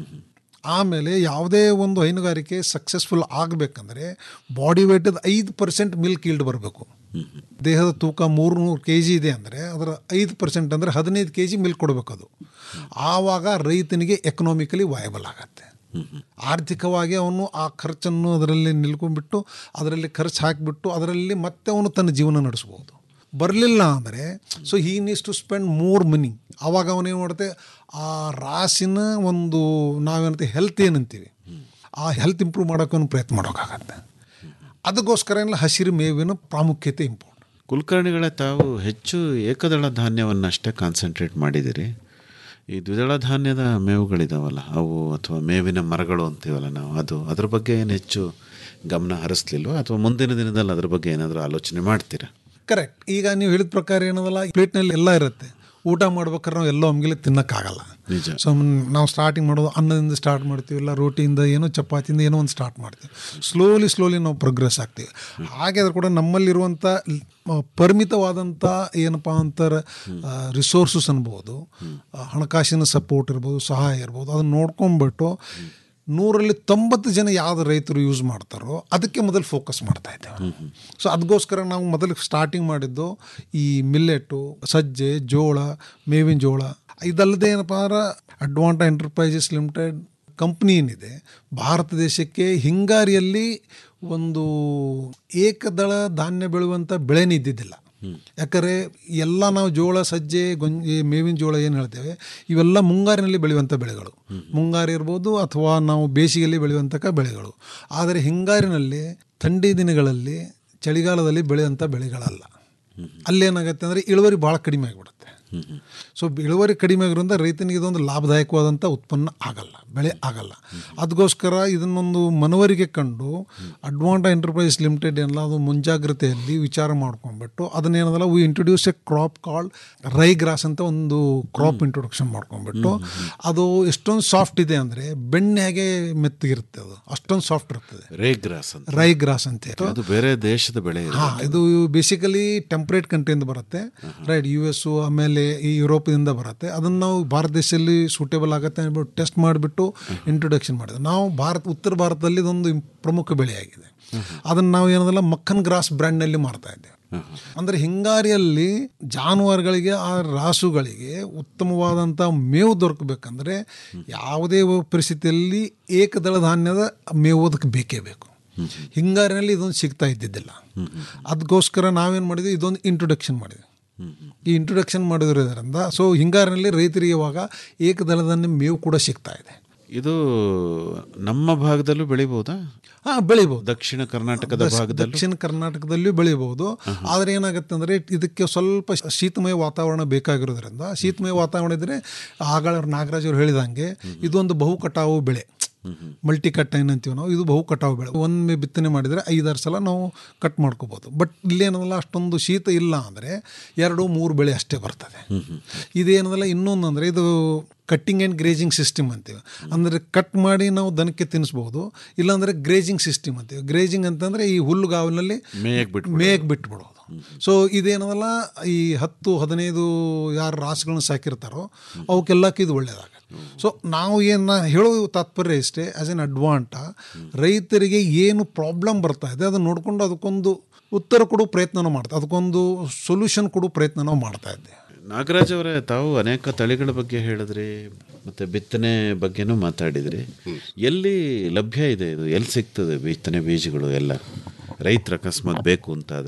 ಆಮೇಲೆ ಯಾವುದೇ ಒಂದು ಹೈನುಗಾರಿಕೆ ಸಕ್ಸಸ್ಫುಲ್ ಆಗಬೇಕಂದ್ರೆ ಬಾಡಿ ವೇಟದ ಐದು ಪರ್ಸೆಂಟ್ ಮಿಲ್ಕ್ ಈಲ್ಡ್ ಬರಬೇಕು ದೇಹದ ತೂಕ ಮೂರು ನೂರು ಕೆ ಜಿ ಇದೆ ಅಂದರೆ ಅದರ ಐದು ಪರ್ಸೆಂಟ್ ಅಂದರೆ ಹದಿನೈದು ಕೆ ಜಿ ಮಿಲ್ಕ್ ಕೊಡಬೇಕು ಅದು ಆವಾಗ ರೈತನಿಗೆ ಎಕನಾಮಿಕಲಿ ವಯಬಲ್ ಆಗತ್ತೆ ಆರ್ಥಿಕವಾಗಿ ಅವನು ಆ ಖರ್ಚನ್ನು ಅದರಲ್ಲಿ ನಿಲ್ಕೊಂಡ್ಬಿಟ್ಟು ಅದರಲ್ಲಿ ಖರ್ಚು ಹಾಕಿಬಿಟ್ಟು ಅದರಲ್ಲಿ ಮತ್ತೆ ಅವನು ತನ್ನ ಜೀವನ ನಡೆಸ್ಬೋದು ಬರಲಿಲ್ಲ ಅಂದರೆ so he needs to spend more money ಆವಾಗ ಅವನೇನು ಮಾಡುತ್ತೆ ಆ ರಾಸಿನ ಒಂದು ನಾವೇನಂತೀವಿ ಹೆಲ್ತ್ ಏನಂತೀವಿ ಆ ಹೆಲ್ತ್ ಇಂಪ್ರೂವ್ ಮಾಡೋಕೆ ಅವನು ಪ್ರಯತ್ನ ಮಾಡೋಕ್ಕಾಗತ್ತೆ ಅದಕ್ಕೋಸ್ಕರ ಎಲ್ಲ ಹಸಿರು ಮೇವಿನ ಪ್ರಾಮುಖ್ಯತೆ ಇಂಪಾರ್ಟೆಂಟ್ ಕುಲಕರ್ಣಿಗಳೇ ತಾವು ಹೆಚ್ಚು ಏಕದಳ ಧಾನ್ಯವನ್ನಷ್ಟೇ ಕಾನ್ಸಂಟ್ರೇಟ್ ಮಾಡಿದ್ದೀರಿ ಈ ದ್ವಿದಳ ಧಾನ್ಯದ ಮೇವುಗಳಿದಾವಲ್ಲ ಅವು ಅಥವಾ ಮೇವಿನ ಮರಗಳು ಅಂತೀವಲ್ಲ ನಾವು ಅದು ಅದ್ರ ಬಗ್ಗೆ ಏನು ಹೆಚ್ಚು ಗಮನ ಹರಿಸ್ಲಿಲ್ವ ಅಥವಾ ಮುಂದಿನ ದಿನದಲ್ಲಿ ಅದ್ರ ಬಗ್ಗೆ ಏನಾದರೂ ಆಲೋಚನೆ ಮಾಡ್ತೀರಾ ಕರೆಕ್ಟ್ ಈಗ ನೀವು ಹೇಳಿದ ಪ್ರಕಾರ ಏನದಲ್ಲ ಪ್ಲೇಟ್ನಲ್ಲಿ ಎಲ್ಲ ಇರುತ್ತೆ ಊಟ ಮಾಡ್ಬೇಕಾದ್ರೆ ನಾವು ಎಲ್ಲೋ ಒಮ್ಗಿಲೆ ತಿನ್ನೋಕ್ಕಾಗಲ್ಲ ನಿಜ ಸೊ ನಾವು ಸ್ಟಾರ್ಟಿಂಗ್ ಮಾಡೋದು ಅನ್ನದಿಂದ ಸ್ಟಾರ್ಟ್ ಮಾಡ್ತೀವಿ ಇಲ್ಲ ರೋಟಿಯಿಂದ ಏನೋ ಚಪಾತಿಯಿಂದ ಏನೋ ಒಂದು ಸ್ಟಾರ್ಟ್ ಮಾಡ್ತೀವಿ ಸ್ಲೋಲಿ ಸ್ಲೋಲಿ ನಾವು ಪ್ರೋಗ್ರೆಸ್ ಆಗ್ತೀವಿ ಹಾಗೆ ಅದ್ರ ಕೂಡ ನಮ್ಮಲ್ಲಿರುವಂಥ ಲ್- ಪರಿಮಿತವಾದಂಥ ಏನಪ್ಪ ಅಂತಾರೆ ರಿಸೋರ್ಸಸ್ ಅನ್ಬೋದು ಆ, ಹಣಕಾಸಿನ ಸಪೋರ್ಟ್ ಇರ್ಬೋದು ಸಹಾಯ ಇರ್ಬೋದು ಅದನ್ನ ನೋಡ್ಕೊಂಡ್ಬಿಟ್ಟು ನೂರಲ್ಲಿ ತೊಂಬತ್ತು ಜನ ಯಾವ್ದು ರೈತರು ಯೂಸ್ ಮಾಡ್ತಾರೋ ಅದಕ್ಕೆ ಮೊದಲು ಫೋಕಸ್ ಮಾಡ್ತಾ ಇದ್ದೇವೆ ಸೊ ಅದಕ್ಕೋಸ್ಕರ ನಾವು ಮೊದಲು ಸ್ಟಾರ್ಟಿಂಗ್ ಮಾಡಿದ್ದು ಈ ಮಿಲ್ಲೆಟ್ಟು ಸಜ್ಜೆ ಜೋಳ ಮೇವಿನ ಜೋಳ ಇದಲ್ಲದೆ ಏನಪ್ಪ ಅಂದ್ರೆ ಅಡ್ವಾಂಟ ಎಂಟರ್ಪ್ರೈಸಸ್ ಲಿಮಿಟೆಡ್ ಕಂಪ್ನಿ ಏನಿದೆ ಭಾರತ ದೇಶಕ್ಕೆ ಹಿಂಗಾರಿಯಲ್ಲಿ ಒಂದು ಏಕದಳ ಧಾನ್ಯ ಬೆಳೆಯುವಂಥ ಬೆಳೆನೇ ಇದ್ದಿದ್ದಿಲ್ಲ ಯಾಕಂದರೆ ಎಲ್ಲ ನಾವು ಜೋಳ ಸಜ್ಜೆ ಗೊಂಜಿ ಮೇವಿನ ಜೋಳ ಏನು ಹೇಳ್ತೇವೆ ಇವೆಲ್ಲ ಮುಂಗಾರಿನಲ್ಲಿ ಬೆಳೆಯುವಂಥ ಬೆಳೆಗಳು ಮುಂಗಾರು ಇರ್ಬೋದು ಅಥವಾ ನಾವು ಬೇಸಿಗೆಯಲ್ಲಿ ಬೆಳೆಯುವಂಥ ಬೆಳೆಗಳು ಆದರೆ ಹಿಂಗಾರಿನಲ್ಲಿ ಥಂಡಿ ದಿನಗಳಲ್ಲಿ ಚಳಿಗಾಲದಲ್ಲಿ ಬೆಳೆಯುವಂಥ ಬೆಳೆಗಳಲ್ಲ ಅಲ್ಲೇನಾಗುತ್ತೆ ಅಂದರೆ ಇಳುವರಿ ಭಾಳ ಕಡಿಮೆ ಆಗಿಬಿಡುತ್ತೆ ಸೊ ಇಳುವರಿ ಕಡಿಮೆ ಆಗಿರೋದ್ರಿಂದ ರೈತನಿಗೆ ಇದೊಂದು ಲಾಭದಾಯಕವಾದಂಥ ಉತ್ಪನ್ನ ಆಗಲ್ಲ ಬೆಳೆ ಆಗಲ್ಲ ಅದಕ್ಕೋಸ್ಕರ ಇದನ್ನೊಂದು ಮನವರಿಕೆ ಕಂಡು ಅಡ್ವಾಂಟ ಎಂಟರ್ಪ್ರೈಸ್ ಲಿಮಿಟೆಡ್ ಏನಲ್ಲ ಅದು ಮುಂಜಾಗ್ರತೆಯಲ್ಲಿ ವಿಚಾರ ಮಾಡ್ಕೊಂಡ್ಬಿಟ್ಟು ಅದನ್ನೇನದಲ್ಲ we introduce a crop called rye grass ಅಂತ ಒಂದು ಕ್ರಾಪ್ ಇಂಟ್ರೊಡಕ್ಷನ್ ಮಾಡ್ಕೊಂಡ್ಬಿಟ್ಟು ಅದು ಎಷ್ಟೊಂದು ಸಾಫ್ಟ್ ಇದೆ ಅಂದರೆ ಬೆಣ್ಣೆ ಹೇಗೆ ಮೆತ್ತಗಿರುತ್ತೆ ಅದು ಅಷ್ಟೊಂದು ಸಾಫ್ಟ್ ಇರ್ತದೆ ರೇ ಗ್ರಾಸ್ ಅಂತ ರೈ ಗ್ರಾಸ್ ಅಂತ ಹೇಳಿ. ಅದು ಬೇರೆ ದೇಶದ ಬೆಳೆ ಇದೆ ಹಾಂ ಇದು ಬೇಸಿಕಲಿ ಟೆಂಪ್ರೇಟ್ ಕಂಟ್ರಿಯಿಂದ ಬರುತ್ತೆ ರೈಟ್ ಯು ಎಸ್ ಆಮೇಲೆ ಈ ಯುರೋಪದಿಂದ ಬರುತ್ತೆ ಅದನ್ನು ನಾವು ಭಾರತ ದೇಶದಲ್ಲಿ ಸೂಟೇಬಲ್ ಆಗುತ್ತೆ ಅಂದ್ಬಿಟ್ಟು ಟೆಸ್ಟ್ ಮಾಡಿಬಿಟ್ಟು ಇಂಟ್ರೊಡಕ್ಷನ್ ಮಾಡಿದ್ವಿ ನಾವು ಭಾರತ ಉತ್ತರ ಭಾರತದಲ್ಲಿ ಇದೊಂದು ಇಂ- ಪ್ರಮುಖ ಬೆಳೆಯಾಗಿದೆ ಅದನ್ನು ನಾವು ಏನದಲ್ಲ ಮಕ್ಕನ್ ಗ್ರಾಸ್ ಬ್ರ್ಯಾಂಡ್ನಲ್ಲಿ ಮಾಡ್ತಾ ಇದ್ದೇವೆ ಅಂದರೆ ಹಿಂಗಾರಿಯಲ್ಲಿ ಜಾನುವಾರುಗಳಿಗೆ ಆ ರಾಸುಗಳಿಗೆ ಉತ್ತಮವಾದಂಥ ಮೇವು ದೊರಕಬೇಕಂದ್ರೆ ಯಾವುದೇ ಪರಿಸ್ಥಿತಿಯಲ್ಲಿ ಏಕದಳ ಧಾನ್ಯದ ಮೇವು ಅದಕ್ಕೆ ಬೇಕೇ ಬೇಕು ಹಿಂಗಾರಿನಲ್ಲಿ ಇದೊಂದು ಸಿಗ್ತಾ ಇದ್ದಿದ್ದಿಲ್ಲ ಅದಕ್ಕೋಸ್ಕರ ನಾವೇನು ಮಾಡಿದ್ವಿ ಇದೊಂದು ಇಂಟ್ರೊಡಕ್ಷನ್ ಮಾಡಿದ್ವಿ ಈ ಇಂಟ್ರೊಡಕ್ಷನ್ ಮಾಡಿರೋದ್ರಿಂದ ಸೊ ಹಿಂಗಾರಿನಲ್ಲಿ ರೈತರಿಗೆ ಇವಾಗ ಏಕದಳದ ಮೇವು ಕೂಡ ಸಿಗ್ತಾ ಇದೆ ಇದು ನಮ್ಮ ಭಾಗದಲ್ಲೂ ಬೆಳಿಬೋದಾ ಹಾಂ ಬೆಳಿಬೋದು ದಕ್ಷಿಣ ಕರ್ನಾಟಕದ ದಕ್ಷ- ಭಾಗದಲ್ಲೂ ದಕ್ಷಿಣ ಕರ್ನಾಟಕದಲ್ಲಿಯೂ ಬೆಳಿಬಹುದು ಆದರೆ ಏನಾಗುತ್ತೆ ಅಂದರೆ ಇದಕ್ಕೆ ಸ್ವಲ್ಪ ಶೀತಮಯ ವಾತಾವರಣ ಬೇಕಾಗಿರೋದ್ರಿಂದ ಶೀತಮಯ ವಾತಾವರಣ ಇದ್ದರೆ ಆಗಳ ನಾಗರಾಜ್ ಅವರು ಹೇಳಿದಂಗೆ ಇದೊಂದು ಬಹು ಕಟಾವು ಬೆಳೆ ಮಲ್ಟಿ ಕಟ್ ಏನಂತೀವಿ ನಾವು ಇದು ಬಹು ಕಟಾವು ಬೆಳೆ ಒಮ್ಮೆ ಬಿತ್ತನೆ ಮಾಡಿದರೆ ಐದಾರು ಸಲ ನಾವು ಕಟ್ ಮಾಡ್ಕೋಬೋದು ಬಟ್ ಇಲ್ಲೇನದಲ್ಲ ಅಷ್ಟೊಂದು ಶೀತ ಇಲ್ಲ ಅಂದರೆ ಎರಡು ಮೂರು ಬೆಳೆ ಅಷ್ಟೇ ಬರ್ತದೆ ಇದೇನದಲ್ಲ ಇನ್ನೊಂದು ಅಂದರೆ ಇದು ಕಟ್ಟಿಂಗ್ ಆ್ಯಂಡ್ ಗ್ರೇಜಿಂಗ್ ಸಿಸ್ಟಮ್ ಅಂತೀವಿ ಅಂದರೆ ಕಟ್ ಮಾಡಿ ನಾವು ದನಕ್ಕೆ ತಿನ್ನಿಸ್ಬೋದು ಇಲ್ಲಾಂದರೆ ಗ್ರೇಜಿಂಗ್ ಸಿಸ್ಟಮ್ ಅಂತೀವಿ ಗ್ರೇಜಿಂಗ್ ಅಂತಂದರೆ ಈ ಹುಲ್ಲುಗಾವಲಿನಲ್ಲಿ ಮೇಯಕ್ಕೆ ಬಿಟ್ಟು ಮೇಯಕ್ಕೆ ಬಿಟ್ಬಿಡೋದು ಸೊ ಇದೇನದಲ್ಲ ಈ ಹತ್ತು ಹದಿನೈದು ಯಾರು ರಾಸುಗಳನ್ನ ಸಾಕಿರ್ತಾರೋ ಅವಕ್ಕೆಲ್ಲಕ್ಕೆ ಇದು ಒಳ್ಳೆಯದಾಗುತ್ತೆ ಸೊ ನಾವು ಏನು ಹೇಳೋದು ತಾತ್ಪರ್ಯ ಇಷ್ಟೇ ಆ್ಯಸ್ ಎನ್ ಅಡ್ವಾಂಟ ರೈತರಿಗೆ ಏನು ಪ್ರಾಬ್ಲಮ್ ಬರ್ತಾ ಇದೆ ಅದನ್ನು ನೋಡಿಕೊಂಡು ಅದಕ್ಕೊಂದು ಉತ್ತರ ಕೊಡೋ ಪ್ರಯತ್ನ ಮಾಡ್ತಾ ಅದಕ್ಕೊಂದು ಸೊಲ್ಯೂಷನ್ ಕೊಡೋ ಪ್ರಯತ್ನ ನಾವು ಮಾಡ್ತಾ ಇದ್ದೇವೆ ನಾಗರಾಜ್ ಅವರೇ ತಾವು ಅನೇಕ ತಳಿಗಳ ಬಗ್ಗೆ ಹೇಳಿದ್ರಿ ಮತ್ತೆ ಬಿತ್ತನೆ ಬಗ್ಗೆನೂ ಮಾತಾಡಿದ್ರಿ ಎಲ್ಲಿ ಲಭ್ಯ ಇದೆ ಇದು ಎಲ್ಲಿ ಸಿಗ್ತದೆ ಬಿತ್ತನೆ ಬೀಜಗಳು ಎಲ್ಲ ರೈತರ ಅಕಸ್ಮಾತ್ ಬೇಕು ಅಂತಾದರೆ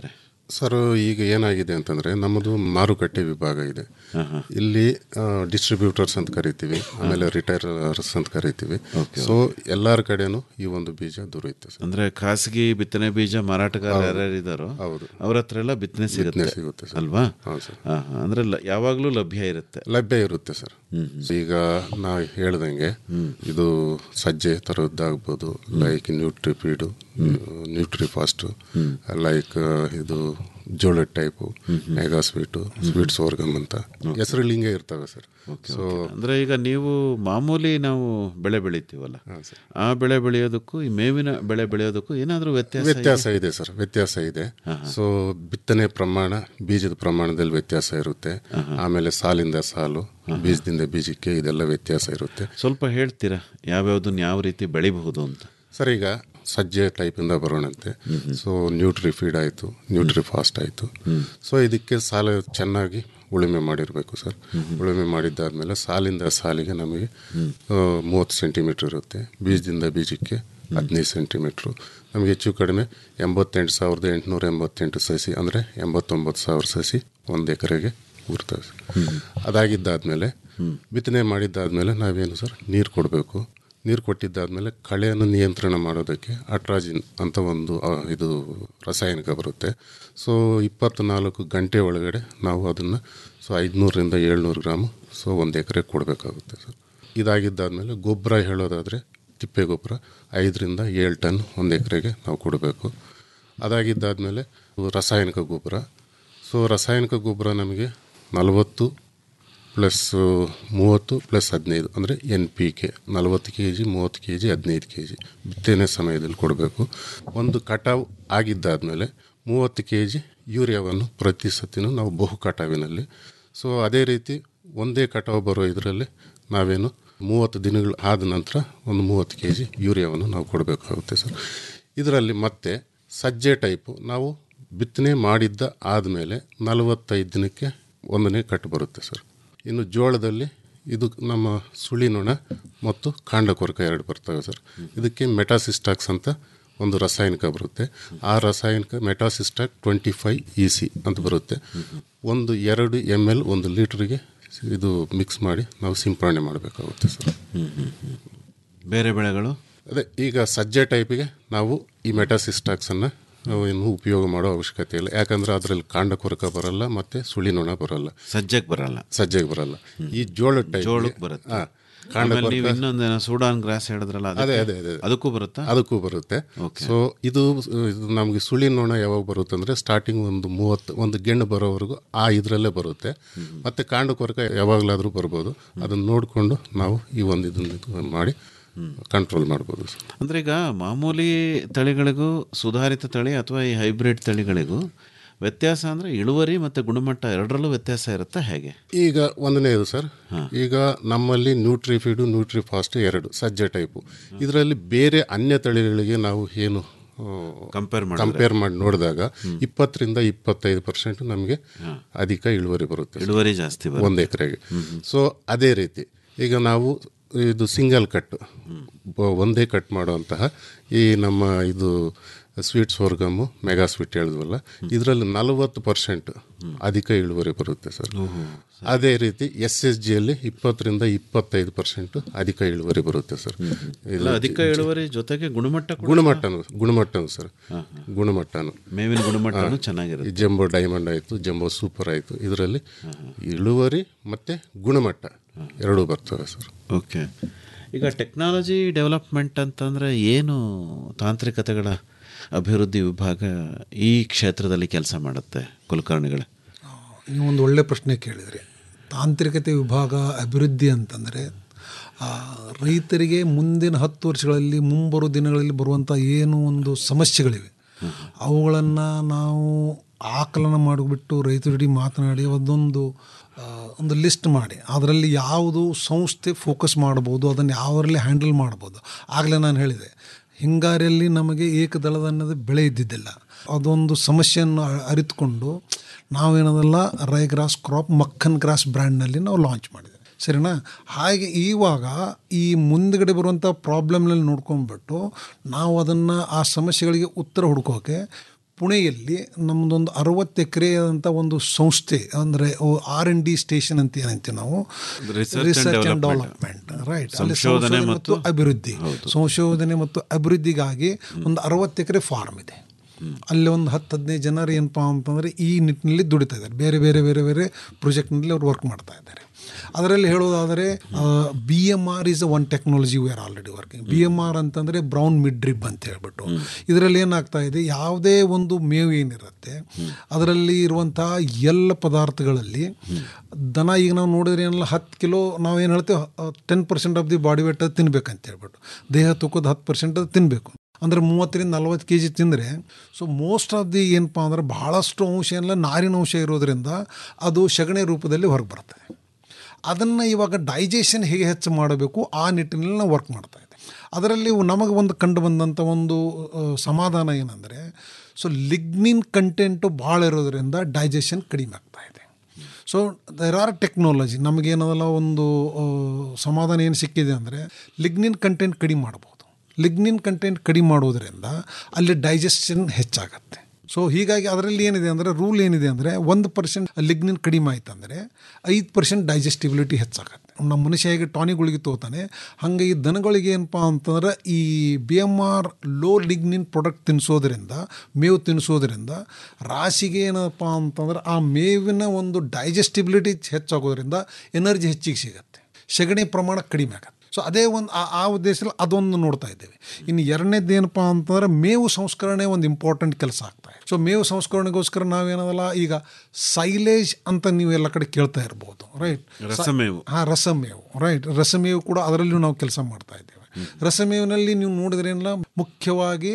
ಸರ್ ಈಗ ಏನಾಗಿದೆ ಅಂತಂದ್ರೆ ನಮ್ಮದು ಮಾರುಕಟ್ಟೆ ವಿಭಾಗ ಇದೆ ಇಲ್ಲಿ ಡಿಸ್ಟ್ರಿಬ್ಯೂಟರ್ಸ್ ಅಂತ ಕರಿತೀವಿ ಆಮೇಲೆ ರಿಟೈಲರ್ಸ್ ಅಂತ ಕರಿತೀವಿ ಸೊ ಎಲ್ಲರ ಕಡೆನೂ ಈ ಒಂದು ಬೀಜ ದೊರೆಯುತ್ತೆ ಸರ್ ಅಂದ್ರೆ ಖಾಸಗಿ ಬಿತ್ತನೆ ಬೀಜ ಮಾರಾಟಗಾರ ಹೌದು. ಯಾರ್ಯಾರು ಇದಾರೋ ಹೌದು. ಅವ್ರ ಹತ್ರ ಎಲ್ಲ ಬಿತ್ತನೆ ಬಿತ್ತನೆ ಸಿಗುತ್ತೆ ಸಿಗುತ್ತೆ ಸರ್. ಅಲ್ವಾ ಹೌದು ಸರ್. ಹಾ, ಹಾ. ಅಂದ್ರೆ ಲ- ಯಾವಾಗ್ಲೂ ಲಭ್ಯ ಇರುತ್ತೆ ಲಭ್ಯ ಇರುತ್ತೆ ಸರ್ ಈಗ ನಾ ಹೇಳ್ದಂಗೆ ಇದು ಸಜ್ಜೆ ಥರದ್ದಾಗ್ಬೋದು like Nutrifeed Nutrifast like ಇದು ಜೋಳದ type mega sweet sweet sorghum ಅಂತ ಹೆಸರಲ್ಲಿ ಹಿಂಗೆ ಇರ್ತವೆ ಸರ್ ಸೊ ಅಂದ್ರೆ ಈಗ ನೀವು ಮಾಮೂಲಿ ನಾವು ಬೆಳೆ ಬೆಳಿತೀವಲ್ಲ ಆ ಬೆಳೆ ಬೆಳೆಯೋದಕ್ಕೂ ಈ ಮೇವಿನ ಬೆಳೆ ಬೆಳೆಯೋದಕ್ಕೂ ಏನಾದ್ರೂ ವ್ಯತ್ಯಾಸ ವ್ಯತ್ಯಾಸ ಇದೆಯಾ? ಇದೆ ಸರ್ ವ್ಯತ್ಯಾಸ ಇದೆ ಸೊ ಬಿತ್ತನೆ ಪ್ರಮಾಣ ಬೀಜದ ಪ್ರಮಾಣದಲ್ಲಿ ವ್ಯತ್ಯಾಸ ಇರುತ್ತೆ ಆಮೇಲೆ ಸಾಲಿಂದ ಸಾಲು ಬೀಜದಿಂದ ಬೀಜಕ್ಕೆ ಇದೆಲ್ಲ ವ್ಯತ್ಯಾಸ ಇರುತ್ತೆ ಸ್ವಲ್ಪ ಹೇಳ್ತೀರಾ ಯಾವ್ಯಾವ್ದನ್ನ ಯಾವ ರೀತಿ ಬೆಳಿಬಹುದು ಅಂತ ಸರ್ ಈಗ ಸಜ್ಜೆ ಟೈಪಿಂದ ಬರೋಣಂತೆ ಸೊ ನ್ಯೂಟ್ರಿ ಫೀಡ್ ಆಯಿತು ನ್ಯೂಟ್ರಿ ಫಾಸ್ಟ್ ಆಯಿತು ಸೊ ಇದಕ್ಕೆ ಸಾಲ ಚೆನ್ನಾಗಿ ಉಳುಮೆ ಮಾಡಿರಬೇಕು ಸರ್ ಉಳುಮೆ ಮಾಡಿದ್ದಾದ್ಮೇಲೆ ಸಾಲಿಂದ ಸಾಲಿಗೆ ನಮಗೆ ಮೂವತ್ತು ಸೆಂಟಿಮೀಟ್ರ್ ಇರುತ್ತೆ ಬೀಜದಿಂದ ಬೀಜಕ್ಕೆ ಹದಿನೈದು ಸೆಂಟಿಮೀಟ್ರು ನಮಗೆ ಹೆಚ್ಚು ಕಡಿಮೆ ಎಂಬತ್ತೆಂಟು ಸಾವಿರದ ಎಂಟುನೂರ ಎಂಬತ್ತೆಂಟು ಸಸಿ ಅಂದರೆ ಎಂಬತ್ತೊಂಬತ್ತು ಸಾವಿರ ಸಸಿ ಒಂದು ಎಕರೆಗೆ ಊರ್ತವೆ ಸರ್ ಅದಾಗಿದ್ದಾದ್ಮೇಲೆ ಬಿತ್ತನೆ ಮಾಡಿದ್ದಾದ್ಮೇಲೆ ನಾವೇನು ಸರ್ ನೀರು ಕೊಡಬೇಕು ನೀರು ಕೊಟ್ಟಿದ್ದಾದ್ಮೇಲೆ ಕಳೆಯನ್ನು ನಿಯಂತ್ರಣ ಮಾಡೋದಕ್ಕೆ ಅಟ್ರಾಜಿನ್ ಅಂತ ಒಂದು ಆ, ಇದು ರಾಸಾಯನಿಕ ಬರುತ್ತೆ ಸೊ ಇಪ್ಪತ್ತ್ನಾಲ್ಕು ಗಂಟೆ ಒಳಗಡೆ ನಾವು ಅದನ್ನು ಸೊ ಐದುನೂರರಿಂದ ಏಳ್ನೂರು ಗ್ರಾಮು ಸೊ ಒಂದು ಎಕರೆ ಕೊಡಬೇಕಾಗುತ್ತೆ ಸರ್ ಇದಾಗಿದ್ದಾದ್ಮೇಲೆ ಗೊಬ್ಬರ ಹೇಳೋದಾದರೆ ತಿಪ್ಪೆ ಗೊಬ್ಬರ ಐದರಿಂದ ಏಳು ಟನ್ ಒಂದು ಎಕರೆಗೆ ನಾವು ಕೊಡಬೇಕು ಅದಾಗಿದ್ದಾದ್ಮೇಲೆ ರಾಸಾಯನಿಕ ಗೊಬ್ಬರ ಸೊ ರಾಸಾಯನಿಕ ಗೊಬ್ಬರ ನಮಗೆ ನಲವತ್ತು ಪ್ಲಸ್ ಮೂವತ್ತು ಪ್ಲಸ್ ಹದಿನೈದು ಅಂದರೆ ಎನ್ ಪಿ ಕೆ ನಲವತ್ತು ಕೆ ಜಿ ಮೂವತ್ತು ಕೆ ಜಿ ಹದಿನೈದು ಕೆ ಜಿ ಬಿತ್ತನೆ ಸಮಯದಲ್ಲಿ ಕೊಡಬೇಕು ಒಂದು ಕಟಾವು ಆಗಿದ್ದಾದಮೇಲೆ ಮೂವತ್ತು ಕೆ ಜಿ ಯೂರಿಯಾವನ್ನು ಪ್ರತಿ ಸತಿನೂ ನಾವು ಬಹು ಕಟಾವಿನಲ್ಲಿ ಸೊ ಅದೇ ರೀತಿ ಒಂದೇ ಕಟಾವು ಬರೋ ಇದರಲ್ಲಿ ನಾವೇನು ಮೂವತ್ತು ದಿನಗಳು ಆದ ನಂತರ ಒಂದು ಮೂವತ್ತು ಕೆ ಜಿ ಯೂರಿಯಾವನ್ನು ನಾವು ಕೊಡಬೇಕಾಗುತ್ತೆ ಸರ್ ಇದರಲ್ಲಿ ಮತ್ತೆ ಸಜ್ಜೆ ಟೈಪು ನಾವು ಬಿತ್ತನೆ ಮಾಡಿದ್ದ ಆದಮೇಲೆ ನಲವತ್ತೈದು ದಿನಕ್ಕೆ ಒಂದನೇ ಕಟ್ಟು ಬರುತ್ತೆ ಸರ್ ಇನ್ನು ಜೋಳದಲ್ಲಿ ಇದು ನಮ್ಮ ಸುಳಿ ನೊಣ ಮತ್ತು ಕಾಂಡ ಕೊರಕ ಎರಡು ಬರ್ತವೆ ಸರ್ ಇದಕ್ಕೆ ಮೆಟಾಸಿಸ್ಟಾಕ್ಸ್ ಅಂತ ಒಂದು ರಾಸಾಯನಿಕ ಬರುತ್ತೆ ಆ ರಾಸಾಯನಿಕ Metasystox twenty five E C ಅಂತ ಬರುತ್ತೆ ಒಂದು ಎರಡು ಎಮ್ ಎಲ್ ಒಂದು ಲೀಟ್ರಿಗೆ ಇದು ಮಿಕ್ಸ್ ಮಾಡಿ ನಾವು ಸಿಂಪರಣೆ ಮಾಡಬೇಕಾಗುತ್ತೆ ಸರ್ ಬೇರೆ ಬೆಳೆಗಳು ಅದೇ ಈಗ ಸಜ್ಜೆ ಟೈಪಿಗೆ ನಾವು ಈ ಮೆಟಾಸಿಸ್ಟಾಕ್ಸನ್ನು ನಾವು ಏನು ಉಪಯೋಗ ಮಾಡೋ ಅವಶ್ಯಕತೆ ಇಲ್ಲ ಯಾಕಂದ್ರೆ ಅದರಲ್ಲಿ ಕಾಂಡ ಕೊರಕ ಬರಲ್ಲ ಮತ್ತೆ ಸುಳಿ ನೊಣ ಬರಲ್ಲ ಸಜ್ಜೆಗೆ ಬರಲ್ಲ ಸಜ್ಜೆಗೆ ಬರಲ್ಲ ಈ ಜೋಳ ಟೈಪ್ ಜೋಳಕ್ಕೆ ಬರುತ್ತೆ ಹಾ, ಕಾಂಡ ಆಮೇಲೆ ನೀವು ಕೊರಕ ಇನ್ನೊಂದೇನೋ ಸೂಡಾನ್ ಗ್ರಾಸ್ ಹೇಳಿದ್ರಲ್ಲ ಅದೇ ಅದಕ್ಕೆ- ಅದೇ ಅದೇ ಅದಕ್ಕೂ ಬರುತ್ತಾ ಅದಕ್ಕೂ ಬರುತ್ತೆ ಸೊ ಇದು ಇದು ನಮಗೆ ಸುಳಿ ನೊಣ ಯಾವಾಗ ಬರುತ್ತೆ ಅಂದರೆ ಸ್ಟಾರ್ಟಿಂಗ್ ಒಂದು ಮೂವತ್ತು ಒಂದು ಗೆಣ್ಣು ಬರೋವರೆಗೂ ಆ ಇದರಲ್ಲೇ ಬರುತ್ತೆ ಮತ್ತೆ ಕಾಂಡ ಕೊರಕ ಯಾವಾಗಲಾದರೂ ಬರ್ಬೋದು ಅದನ್ನು ನೋಡಿಕೊಂಡು ನಾವು ಈ ಒಂದು ಇದನ್ನ ಮಾಡಿ ಕಂಟ್ರೋಲ್ ಮಾಡ್ಬೋದು ಸರ್ ಅಂದ್ರೆ ಈಗ ಮಾಮೂಲಿ ತಳಿಗಳಿಗೂ ಸುಧಾರಿತ ತಳಿ ಅಥವಾ ಈ ಹೈಬ್ರಿಡ್ ತಳಿಗಳಿಗೂ ವ್ಯತ್ಯಾಸ ಅಂದ್ರೆ ಇಳುವರಿ ಮತ್ತೆ ಗುಣಮಟ್ಟ ಎರಡರಲ್ಲೂ ವ್ಯತ್ಯಾಸ ಇರುತ್ತಾ ಹೇಗೆ ಈಗ ಒಂದನೇದು ಸರ್ ಈಗ ನಮ್ಮಲ್ಲಿ ನ್ಯೂಟ್ರಿ ಫೀಡು ನ್ಯೂಟ್ರಿ ಫಾಸ್ಟ್ ಎರಡು ಸಜ್ಜೆ ಟೈಪು ಇದರಲ್ಲಿ ಬೇರೆ ಅನ್ಯ ತಳಿಗಳಿಗೆ ನಾವು ಏನು ಕಂಪೇರ್ ಕಂಪೇರ್ ಮಾಡಿ ನೋಡಿದಾಗ ಇಪ್ಪತ್ತರಿಂದ ಇಪ್ಪತ್ತೈದು ಪರ್ಸೆಂಟ್ ನಮಗೆ ಅಧಿಕ ಇಳುವರಿ ಬರುತ್ತೆ ಇಳುವರಿ ಜಾಸ್ತಿ ಬರುತ್ತೆ. ಒಂದು ಎಕರೆಗೆ ಸೊ ಅದೇ ರೀತಿ ಈಗ ನಾವು ಇದು ಸಿಂಗಲ್ ಕಟ್ ಬ- ಒಂದೇ ಕಟ್ ಮಾಡುವಂತಹ ಈ ನಮ್ಮ ಇದು ಸ್ವೀಟ್ ಸ್ವರ್ಗಮ್ಮು ಮೆಗಾ ಸ್ವೀಟ್ ಹೇಳಿದ್ವಲ್ಲ ಇದರಲ್ಲಿ ನಲವತ್ತು ಪರ್ಸೆಂಟ್ ಅಧಿಕ ಇಳುವರಿ ಬರುತ್ತೆ ಸರ್ ಅದೇ ರೀತಿ ಎಸ್ ಎಸ್ ಜಿಯಲ್ಲಿ ಇಪ್ಪತ್ತರಿಂದ ಇಪ್ಪತ್ತೈದು ಪರ್ಸೆಂಟ್ ಅಧಿಕ ಇಳುವರಿ ಬರುತ್ತೆ ಸರ್ ಇದು ಇಲ್ಲ, ಅಧಿಕ ಇಳುವರಿ ಜೊತೆಗೆ ಗುಣಮಟ್ಟ ಕೂಡ- ಗುಣಮಟ್ಟನು ಗುಣಮಟ್ಟನು ಸರ್ ಗುಣಮಟ್ಟನು ಮೇವಿನ ಗುಣಮಟ್ಟನೂ ಹಾ. ಚೆನ್ನಾಗಿರುತ್ತೆ. ಈ ಜಂಬೋ ಡೈಮಂಡ್ ಆಯಿತು ಜಂಬೋ ಸೂಪರ್ ಆಯಿತು ಇದರಲ್ಲಿ ಇಳುವರಿ ಮತ್ತು ಗುಣಮಟ್ಟ ಎರಡೂ ಬರ್ತವೆ ಸರ್ ಓಕೆ ಈಗ ಟೆಕ್ನಾಲಜಿ ಡೆವಲಪ್ಮೆಂಟ್ ಅಂತಂದ್ರೆ ಏನು ತಾಂತ್ರಿಕತೆಗಳ ಅಭಿವೃದ್ಧಿ ವಿಭಾಗ ಈ ಕ್ಷೇತ್ರದಲ್ಲಿ ಕೆಲಸ ಮಾಡುತ್ತೆ ಕುಲಕರ್ಣಿಗಳೇ ನೀವೊಂದು ಒಳ್ಳೆ ಪ್ರಶ್ನೆ ಕೇಳಿದ್ರಿ ತಾಂತ್ರಿಕತೆ ವಿಭಾಗ ಅಭಿವೃದ್ಧಿ ಅಂತಂದರೆ ಆ, ರೈತರಿಗೆ ಮುಂದಿನ ಹತ್ತು ವರ್ಷಗಳಲ್ಲಿ ಮುಂಬರುವ ದಿನಗಳಲ್ಲಿ ಬರುವಂಥ ಏನು ಒಂದು ಸಮಸ್ಯೆಗಳಿವೆ ಅವುಗಳನ್ನು ನಾವು ಆಕಲನ ಮಾಡಿಬಿಟ್ಟು ರೈತರೊಡಿ ಮಾತನಾಡಿ ಅದೊಂದು ಆ, ಒಂದು ಲಿಸ್ಟ್ ಮಾಡಿ ಅದರಲ್ಲಿ ಯಾವುದು ಸಂಸ್ಥೆ ಫೋಕಸ್ ಮಾಡ್ಬೋದು ಅದನ್ನು ಯಾವರಲ್ಲಿ ಹ್ಯಾಂಡಲ್ ಮಾಡ್ಬೋದು ಆಗಲೇ ನಾನು ಹೇಳಿದೆ ಹಿಂಗಾರಿಯಲ್ಲಿ ನಮಗೆ ಏಕದಳದ ಅನ್ನೋದು ಬೆಳೆ ಇದ್ದಿದ್ದಿಲ್ಲ ಅದೊಂದು ಸಮಸ್ಯೆಯನ್ನು ಅ- ಅರಿತುಕೊಂಡು ನಾವೇನದಲ್ಲ rye grass crop Makhan grass ಬ್ರ್ಯಾಂಡ್ನಲ್ಲಿ ನಾವು ಲಾಂಚ್ ಮಾಡಿದೆ ಸರಿನಾ ಹಾಗೆ ಇವಾಗ ಈ ಮುಂದ್ಗಡೆ ಬರುವಂಥ ಪ್ರಾಬ್ಲಮ್ನಲ್ಲಿ ನೋಡ್ಕೊಂಡ್ಬಿಟ್ಟು ನಾವು ಅದನ್ನು ಆ ಸಮಸ್ಯೆಗಳಿಗೆ ಉತ್ತರ ಹುಡ್ಕೋಕೆ ಪುಣೆಯಲ್ಲಿ ನಮ್ಮದೊಂದು ಅರವತ್ತು ಎಕರೆಯಂಥ ಒಂದು ಸಂಸ್ಥೆ ಅಂದರೆ ಆರ್ ಎನ್ ಡಿ ಸ್ಟೇಷನ್ ಅಂತ ಏನಂತೀವಿ ನಾವು Research and research and development. Development right ಸಂಶೋಧನೆ ಮತ್ತು ಅಭಿವೃದ್ಧಿ ಸಂಶೋಧನೆ ಮತ್ತು ಅಭಿವೃದ್ಧಿಗಾಗಿ ಒಂದು ಅರವತ್ತು ಎಕರೆ ಫಾರ್ಮ್ ಇದೆ ಅಲ್ಲಿ ಒಂದು ಹತ್ತು ಹದಿನೈದು ಜನರು ಏನಪ್ಪ ಅಂತಂದರೆ ಈ ನಿಟ್ಟಿನಲ್ಲಿ ದುಡಿತಾ ಇದ್ದಾರೆ ಬೇರೆ ಬೇರೆ ಬೇರೆ ಬೇರೆ ಪ್ರಾಜೆಕ್ಟ್ನಲ್ಲಿ ಅವ್ರು ವರ್ಕ್ ಮಾಡ್ತಾ ಇದ್ದಾರೆ ಅದರಲ್ಲಿ ಹೇಳೋದಾದರೆ B M R is one technology we are already working B M R ಅಂತಂದರೆ ಬ್ರೌನ್ ಮಿಡ್ ಡ್ರಿಪ್ ಅಂತ ಹೇಳ್ಬಿಟ್ಟು ಇದರಲ್ಲಿ ಏನಾಗ್ತಾ ಇದೆ ಯಾವುದೇ ಒಂದು ಮೇವು ಏನಿರುತ್ತೆ ಅದರಲ್ಲಿ ಇರುವಂತಹ ಎಲ್ಲ ಪದಾರ್ಥಗಳಲ್ಲಿ ದನ ಈಗ ನಾವು ನೋಡಿದ್ರೆ ಏನೆಲ್ಲ ಹತ್ತು ಕಿಲೋ ನಾವು ಏನು ಹೇಳ್ತೇವೆ ten percent of the body weight ಅದು ತಿನ್ಬೇಕಂತ ಹೇಳ್ಬಿಟ್ಟು ದೇಹ ತೂಕದ ಹತ್ತು ಪರ್ಸೆಂಟ್ ಅದು ತಿನ್ನಬೇಕು ಅಂದರೆ ಮೂವತ್ತರಿಂದ ನಲ್ವತ್ತು ಕೆ ಜಿ ತಿಂದರೆ ಸೊ ಮೋಸ್ಟ್ ಆಫ್ ದಿ ಏನಪ್ಪ ಅಂದ್ರೆ ಭಾಳಷ್ಟು ಅಂಶ ಏನಿಲ್ಲ ನಾರಿನ ಅಂಶ ಇರೋದ್ರಿಂದ ಅದು ಸಗಣಿ ರೂಪದಲ್ಲಿ ಹೊರಗೆ ಬರ್ತದೆ ಅದನ್ನು ಇವಾಗ ಡೈಜೆಷನ್ ಹೇಗೆ ಹೆಚ್ಚು ಮಾಡಬೇಕು ಆ ನಿಟ್ಟಿನಲ್ಲಿ ನಾವು ವರ್ಕ್ ಮಾಡ್ತಾ ಇದ್ದೇವೆ ಅದರಲ್ಲಿ ನಮಗೆ ಒಂದು ಕಂಡು ಬಂದಂಥ ಒಂದು ಆ, ಸಮಾಧಾನ ಏನಂದರೆ ಸೊ ಲಿಗ್ನಿನ್ ಕಂಟೆಂಟು ಭಾಳ ಇರೋದ್ರಿಂದ ಡೈಜೆಷನ್ ಕಡಿಮೆ ಆಗ್ತಾ ಇದೆ ಸೊ ದರ್ ಆರ್ ಟೆಕ್ನಾಲಜಿ ನಮಗೇನದಲ್ಲ ಒಂದು ಆ, ಸಮಾಧಾನ ಏನು ಸಿಕ್ಕಿದೆ ಅಂದರೆ ಲಿಗ್ನಿನ್ ಕಂಟೆಂಟ್ ಕಡಿಮೆ ಮಾಡ್ಬೋದು ಲಿಗ್ನಿನ್ ಕಂಟೆಂಟ್ ಕಡಿಮೆ ಮಾಡೋದ್ರಿಂದ ಅಲ್ಲಿ ಡೈಜೆಷನ್ ಹೆಚ್ಚಾಗತ್ತೆ ಸೊ ಹೀಗಾಗಿ ಅದರಲ್ಲಿ ಏನಿದೆ ಅಂದರೆ ರೂಲ್ ಏನಿದೆ ಅಂದರೆ ಒಂದು ಪರ್ಸೆಂಟ್ ಲಿಗ್ನಿನ್ ಕಡಿಮೆ ಆಯ್ತು ಅಂದರೆ ಐದು ಪರ್ಸೆಂಟ್ ಡೈಜೆಸ್ಟಿಬಿಲಿಟಿ ಹೆಚ್ಚಾಗತ್ತೆ ನಮ್ಮ ಮನುಷ್ಯ ಹೇಗೆ ಟಾನಿಕ್ ಗುಳಿಗೆ ತಗೋತಾನೆ ಹಾಗೆ ಈ ದನಗಳಿಗೆ ಏನಪ್ಪ ಅಂತಂದ್ರೆ ಈ B M R low lignin product ತಿನ್ನಿಸೋದ್ರಿಂದ ಮೇವು ತಿನ್ನಿಸೋದ್ರಿಂದ ರಾಶಿಗೆ ಏನಪ್ಪ ಅಂತಂದ್ರೆ ಆ ಮೇವಿನ ಒಂದು ಡೈಜೆಸ್ಟಿಬಿಲಿಟಿ ಹೆಚ್ಚಾಗೋದ್ರಿಂದ ಎನರ್ಜಿ ಹೆಚ್ಚಿಗೆ ಸಿಗುತ್ತೆ ಸಗಣಿ ಪ್ರಮಾಣ ಕಡಿಮೆ ಆಗುತ್ತೆ ಸೊ ಅದೇ ಒಂದು ಆ ಆ ಉದ್ದೇಶದಲ್ಲಿ ಅದೊಂದು ನೋಡ್ತಾ ಇದ್ದೇವೆ ಇನ್ನು ಎರಡನೇದು ಏನಪ್ಪ ಅಂತಂದ್ರೆ ಮೇವು ಸಂಸ್ಕರಣೆ ಒಂದು ಇಂಪಾರ್ಟೆಂಟ್ ಕೆಲಸ ಆಗ್ತಾ ಇದೆ ಸೊ ಮೇವು ಸಂಸ್ಕರಣೆಗೋಸ್ಕರ ನಾವೇನದಲ್ಲ ಈಗ ಸೈಲೇಜ್ ಅಂತ ನೀವು ಎಲ್ಲ ಕಡೆ ಕೇಳ್ತಾ ಇರ್ಬೋದು ರೈಟ್ ರಸಮೇವು. ಹಾಂ ರಸಮೇವು ರೈಟ್ ರಸಮೇವು ಕೂಡ ಅದರಲ್ಲೂ ನಾವು ಕೆಲಸ ಮಾಡ್ತಾ ಇದ್ದೇವೆ ರಸಮೇವಿನಲ್ಲಿ ನೀವು ನೋಡಿದ್ರೆ ಏನಿಲ್ಲ ಮುಖ್ಯವಾಗಿ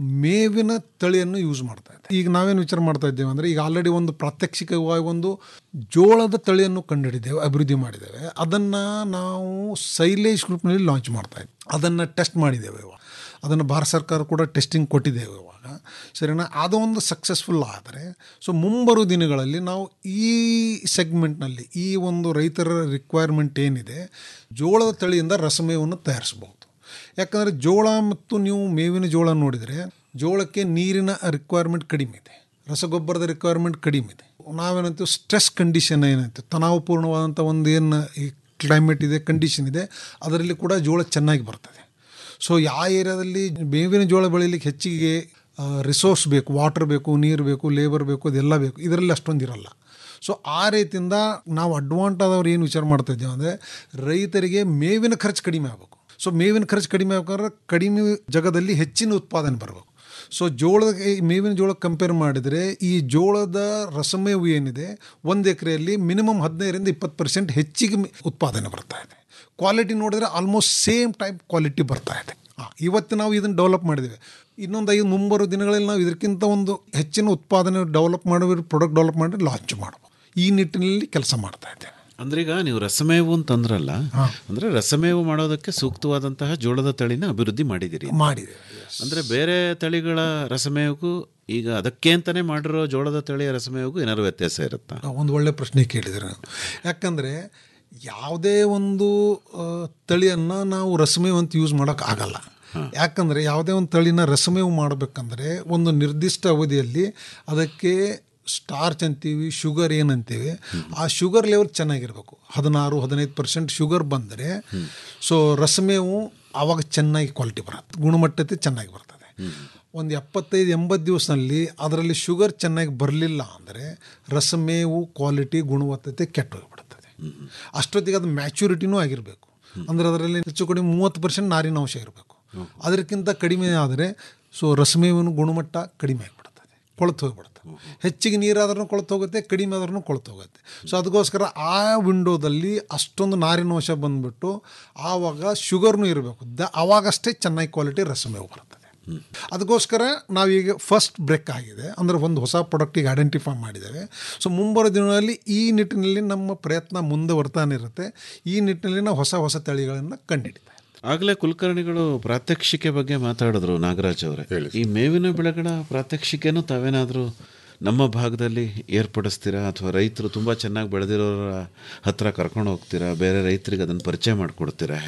ಮೇವಿನ ತಳಿಯನ್ನು ಯೂಸ್ ಮಾಡ್ತಾ ಇದ್ದೇವೆ ಈಗ ನಾವೇನು ವಿಚಾರ ಮಾಡ್ತಾ ಇದ್ದೇವೆ ಅಂದರೆ ಈಗ ಆಲ್ರೆಡಿ ಒಂದು ಪ್ರಾತ್ಯಕ್ಷಿಕವಾಗಿ ಒಂದು ಜೋಳದ ತಳಿಯನ್ನು ಕಂಡುಹಿಡಿದ್ದೇವೆ ಅಭಿವೃದ್ಧಿ ಮಾಡಿದ್ದೇವೆ ಅದನ್ನು ನಾವು ಸೈಲೇಜ್ ಗ್ರೂಪ್ನಲ್ಲಿ ಲಾಂಚ್ ಮಾಡ್ತಾ ಇದ್ದೇವೆ ಅದನ್ನು ಟೆಸ್ಟ್ ಮಾಡಿದ್ದೇವೆ ಇವಾಗ ಅದನ್ನು ಭಾರತ ಸರ್ಕಾರ ಕೂಡ ಟೆಸ್ಟಿಂಗ್ ಕೊಟ್ಟಿದ್ದೇವೆ ಇವಾಗ ಸರಿನಾ ಅದೊಂದು ಸಕ್ಸಸ್ಫುಲ್ ಆದರೆ ಸೊ ಮುಂಬರುವ ದಿನಗಳಲ್ಲಿ ನಾವು ಈ ಸೆಗ್ಮೆಂಟ್ನಲ್ಲಿ ಈ ಒಂದು ರೈತರ ರಿಕ್ವೈರ್ಮೆಂಟ್ ಏನಿದೆ ಜೋಳದ ತಳಿಯಿಂದ ರಸಮೇವನ್ನು ತಯಾರಿಸ್ಬೋದು ಯಾಕಂದರೆ ಜೋಳ ಮತ್ತು ನೀವು ಮೇವಿನ ಜೋಳ ನೋಡಿದರೆ ಜೋಳಕ್ಕೆ ನೀರಿನ ರಿಕ್ವೈರ್ಮೆಂಟ್ ಕಡಿಮೆ ಇದೆ ರಸಗೊಬ್ಬರದ ರಿಕ್ವೈರ್ಮೆಂಟ್ ಕಡಿಮೆ ಇದೆ ನಾವೇನಂತೀವಿ ಸ್ಟ್ರೆಸ್ ಕಂಡೀಷನ್ ಏನಂತೀವಿ ತನಾವಪೂರ್ಣವಾದಂಥ ಒಂದು ಏನು ಈ ಕ್ಲೈಮೇಟ್ ಇದೆ ಕಂಡೀಷನ್ ಇದೆ ಅದರಲ್ಲಿ ಕೂಡ ಜೋಳ ಚೆನ್ನಾಗಿ ಬರ್ತದೆ ಸೊ ಯಾವ ಏರಿಯಾದಲ್ಲಿ ಬೇವಿನ ಜೋಳ ಬೆಳೀಲಿಕ್ಕೆ ಹೆಚ್ಚಿಗೆ ರಿಸೋರ್ಸ್ ಬೇಕು ವಾಟರ್ ಬೇಕು ನೀರು ಬೇಕು ಲೇಬರ್ ಬೇಕು ಅದೆಲ್ಲ ಬೇಕು ಇದರಲ್ಲಿ ಅಷ್ಟೊಂದು ಇರಲ್ಲ ಸೊ ಆ ರೀತಿಯಿಂದ ನಾವು ಅಡ್ವಾಂಟ್ ಆದವ್ರು ಏನು ವಿಚಾರ ಮಾಡ್ತಾ ಇದ್ದೇವೆ ಅಂದರೆ ರೈತರಿಗೆ ಮೇವಿನ ಖರ್ಚು ಕಡಿಮೆ ಆಗಬೇಕು ಸೊ ಮೇವಿನ ಖರ್ಚು ಕಡಿಮೆ ಆಗ್ಬೇಕಾದ್ರೆ ಕಡಿಮೆ ಜಗದಲ್ಲಿ ಹೆಚ್ಚಿನ ಉತ್ಪಾದನೆ ಬರಬೇಕು ಸೊ ಜೋಳದ ಈ ಮೇವಿನ ಜೋಳ ಕಂಪೇರ್ ಮಾಡಿದರೆ ಈ ಜೋಳದ ರಸಮೇವು ಏನಿದೆ ಒಂದು ಎಕರೆಯಲ್ಲಿ ಮಿನಿಮಮ್ ಹದಿನೈದರಿಂದ ಇಪ್ಪತ್ತು ಪರ್ಸೆಂಟ್ ಹೆಚ್ಚಿಗೆ ಮಿ- ಉತ್ಪಾದನೆ ಬರ್ತಾ ಇದೆ ಕ್ವಾಲಿಟಿ ನೋಡಿದ್ರೆ ಆಲ್ಮೋಸ್ಟ್ ಸೇಮ್ ಟೈಪ್ ಕ್ವಾಲಿಟಿ ಬರ್ತಾ ಇದೆ ಆ, ಇವತ್ತು ನಾವು ಇದನ್ನು ಡೆವಲಪ್ ಮಾಡಿದ್ದೇವೆ ಇನ್ನೊಂದು ಐದು ಮುಂಬರುವ ದಿನಗಳಲ್ಲಿ ನಾವು ಇದಕ್ಕಿಂತ ಒಂದು ಹೆಚ್ಚಿನ ಉತ್ಪಾದನೆ ಡೆವಲಪ್ ಮಾಡಿ ಪ್ರಾಡಕ್ಟ್ ಡೆವಲಪ್ ಮಾಡಿ ಲಾಂಚ್ ಮಾಡ್ಬೋದು ಈ ನಿಟ್ಟಿನಲ್ಲಿ ಕೆಲಸ ಮಾಡ್ತಾ ಇದ್ದೇವೆ ಅಂದ್ರೆ ಈಗ ನೀವು ರಸಮೇವು ಅಂತಂದ್ರಲ್ಲ ಅಂದ್ರೆ ರಸಮೇವು ಮಾಡೋದಕ್ಕೆ ಸೂಕ್ತವಾದಂತಹ ಜೋಳದ ತಳಿನ ಅಭಿವೃದ್ಧಿ ಮಾಡಿದಿರಿ ಮಾಡಿದ್ದೇವೆ ಅಂದ್ರೆ ಬೇರೆ ತಳಿಗಳ ರಸಮೇವಿಗೂ ಈಗ ಅದಕ್ಕೆ ಅಂತಾನೆ ಮಾಡಿರೋ ಜೋಳದ ತಳಿಯ ರಸಮೇವಿಗೂ ಏನಾದ್ರು ವ್ಯತ್ಯಾಸ ಇರುತ್ತಾ ಒಂದು ಒಳ್ಳೆ ಪ್ರಶ್ನೆ ಕೇಳಿದ್ರೆ ನೀವು ಯಾಕಂದರೆ ಯಾವುದೇ ಒಂದು ಆ, ತಳಿಯನ್ನು ನಾವು ರಸಮೇವು ಅಂತ ಯೂಸ್ ಮಾಡೋಕೆ ಆಗಲ್ಲ ಯಾಕಂದರೆ ಯಾವುದೇ ಒಂದು ತಳಿನ ರಸಮೇವು ಮಾಡಬೇಕಂದ್ರೆ ಒಂದು ನಿರ್ದಿಷ್ಟ ಅವಧಿಯಲ್ಲಿ ಅದಕ್ಕೆ ಸ್ಟಾರ್ಚ್ ಅಂತೀವಿ ಶುಗರ್ ಏನಂತೀವಿ ಆ ಶುಗರ್ ಲೆವೆಲ್ ಚೆನ್ನಾಗಿರಬೇಕು ಹದಿನಾರು ಹದಿನೈದು ಪರ್ಸೆಂಟ್ ಶುಗರ್ ಬಂದರೆ ಸೊ ರಸಮೇವು ಆವಾಗ ಚೆನ್ನಾಗಿ ಕ್ವಾಲಿಟಿ ಬರುತ್ತೆ ಗುಣಮಟ್ಟತೆ ಚೆನ್ನಾಗಿ ಬರ್ತದೆ ಒಂದು ಎಪ್ಪತ್ತೈದು ಎಂಬತ್ತು ದಿವಸದಲ್ಲಿ ಅದರಲ್ಲಿ ಶುಗರ್ ಚೆನ್ನಾಗಿ ಬರಲಿಲ್ಲ ಅಂದರೆ ರಸಮೇವು ಕ್ವಾಲಿಟಿ ಗುಣವತ್ತತೆ ಕೆಟ್ಟು ಹೋಗ್ಬಿಡ್ತದೆ ಅಷ್ಟೊತ್ತಿಗೆ ಅದು ಮ್ಯಾಚುರಿಟಿನೂ ಆಗಿರಬೇಕು ಅಂದರೆ ಅದರಲ್ಲಿ ಹೆಚ್ಚು ಕಡಿಮೆ ಮೂವತ್ತು ಪರ್ಸೆಂಟ್ ನಾರಿನ ಅಂಶ ಇರಬೇಕು ಅದಕ್ಕಿಂತ ಕಡಿಮೆ ಆದರೆ ಸೊ ರಸಮೇವಿನ ಗುಣಮಟ್ಟ ಕಡಿಮೆ ಆಗಿಬಿಡ್ತದೆ ಕೊಳತು ಹೋಗ್ಬಿಡುತ್ತೆ ಹೆಚ್ಚಿಗೆ ನೀರಾದ್ರೂ ಕೊಳತು ಹೋಗುತ್ತೆ ಕಡಿಮೆ ಆದ್ರೂ ಕೊಳತು ಹೋಗುತ್ತೆ ಸೊ ಅದಕ್ಕೋಸ್ಕರ ಆ ವಿಂಡೋದಲ್ಲಿ ಅಷ್ಟೊಂದು ನಾರಿನ ಅಂಶ ಬಂದ್ಬಿಟ್ಟು ಆವಾಗ ಶುಗರ್ನೂ ಇರಬೇಕು ದ ಆವಾಗಷ್ಟೇ ಚೆನ್ನಾಗಿ ಕ್ವಾಲಿಟಿ ರಸಮೇವು ಬರ್ತದೆ ಅದಕ್ಕೋಸ್ಕರ ನಾವೀಗ ಫಸ್ಟ್ ಬ್ರೇಕ್ ಆಗಿದೆ ಅಂದರೆ ಒಂದು ಹೊಸ ಪ್ರಾಡಕ್ಟಿಗೆ ಐಡೆಂಟಿಫೈ ಮಾಡಿದ್ದೇವೆ ಸೊ ಮುಂಬರೋ ದಿನಗಳಲ್ಲಿ ಈ ನಿಟ್ಟಿನಲ್ಲಿ ನಮ್ಮ ಪ್ರಯತ್ನ ಮುಂದುವರ್ತಾನೆ ಇರುತ್ತೆ ಈ ನಿಟ್ಟಿನಲ್ಲಿ ನಾವು ಹೊಸ ಹೊಸ ತಳಿಗಳನ್ನು ಕಂಡುಹಿಡಿತಾ ಆಗಲೇ ಕುಲಕರ್ಣಿಗಳು ಪ್ರಾತ್ಯಕ್ಷಿಕೆ ಬಗ್ಗೆ ಮಾತಾಡಿದ್ರು ನಾಗರಾಜ್ ಅವರೇ ಈ ಮೇವಿನ ಬೆಳೆಗಳ ಪ್ರಾತ್ಯಕ್ಷಿಕೆನೂ ತಾವೇನಾದರೂ ನಮ್ಮ ಭಾಗದಲ್ಲಿ ಏರ್ಪಡಿಸ್ತೀರಾ ಅಥವಾ ರೈತರು ತುಂಬ ಚೆನ್ನಾಗಿ ಬೆಳೆದಿರೋರ ಹತ್ರ ಕರ್ಕೊಂಡು ಹೋಗ್ತೀರಾ ಬೇರೆ ರೈತರಿಗೆ ಅದನ್ನು ಪರಿಚಯ ಮಾಡಿಕೊಡ್ತೀರಾ ಹೇಗೆ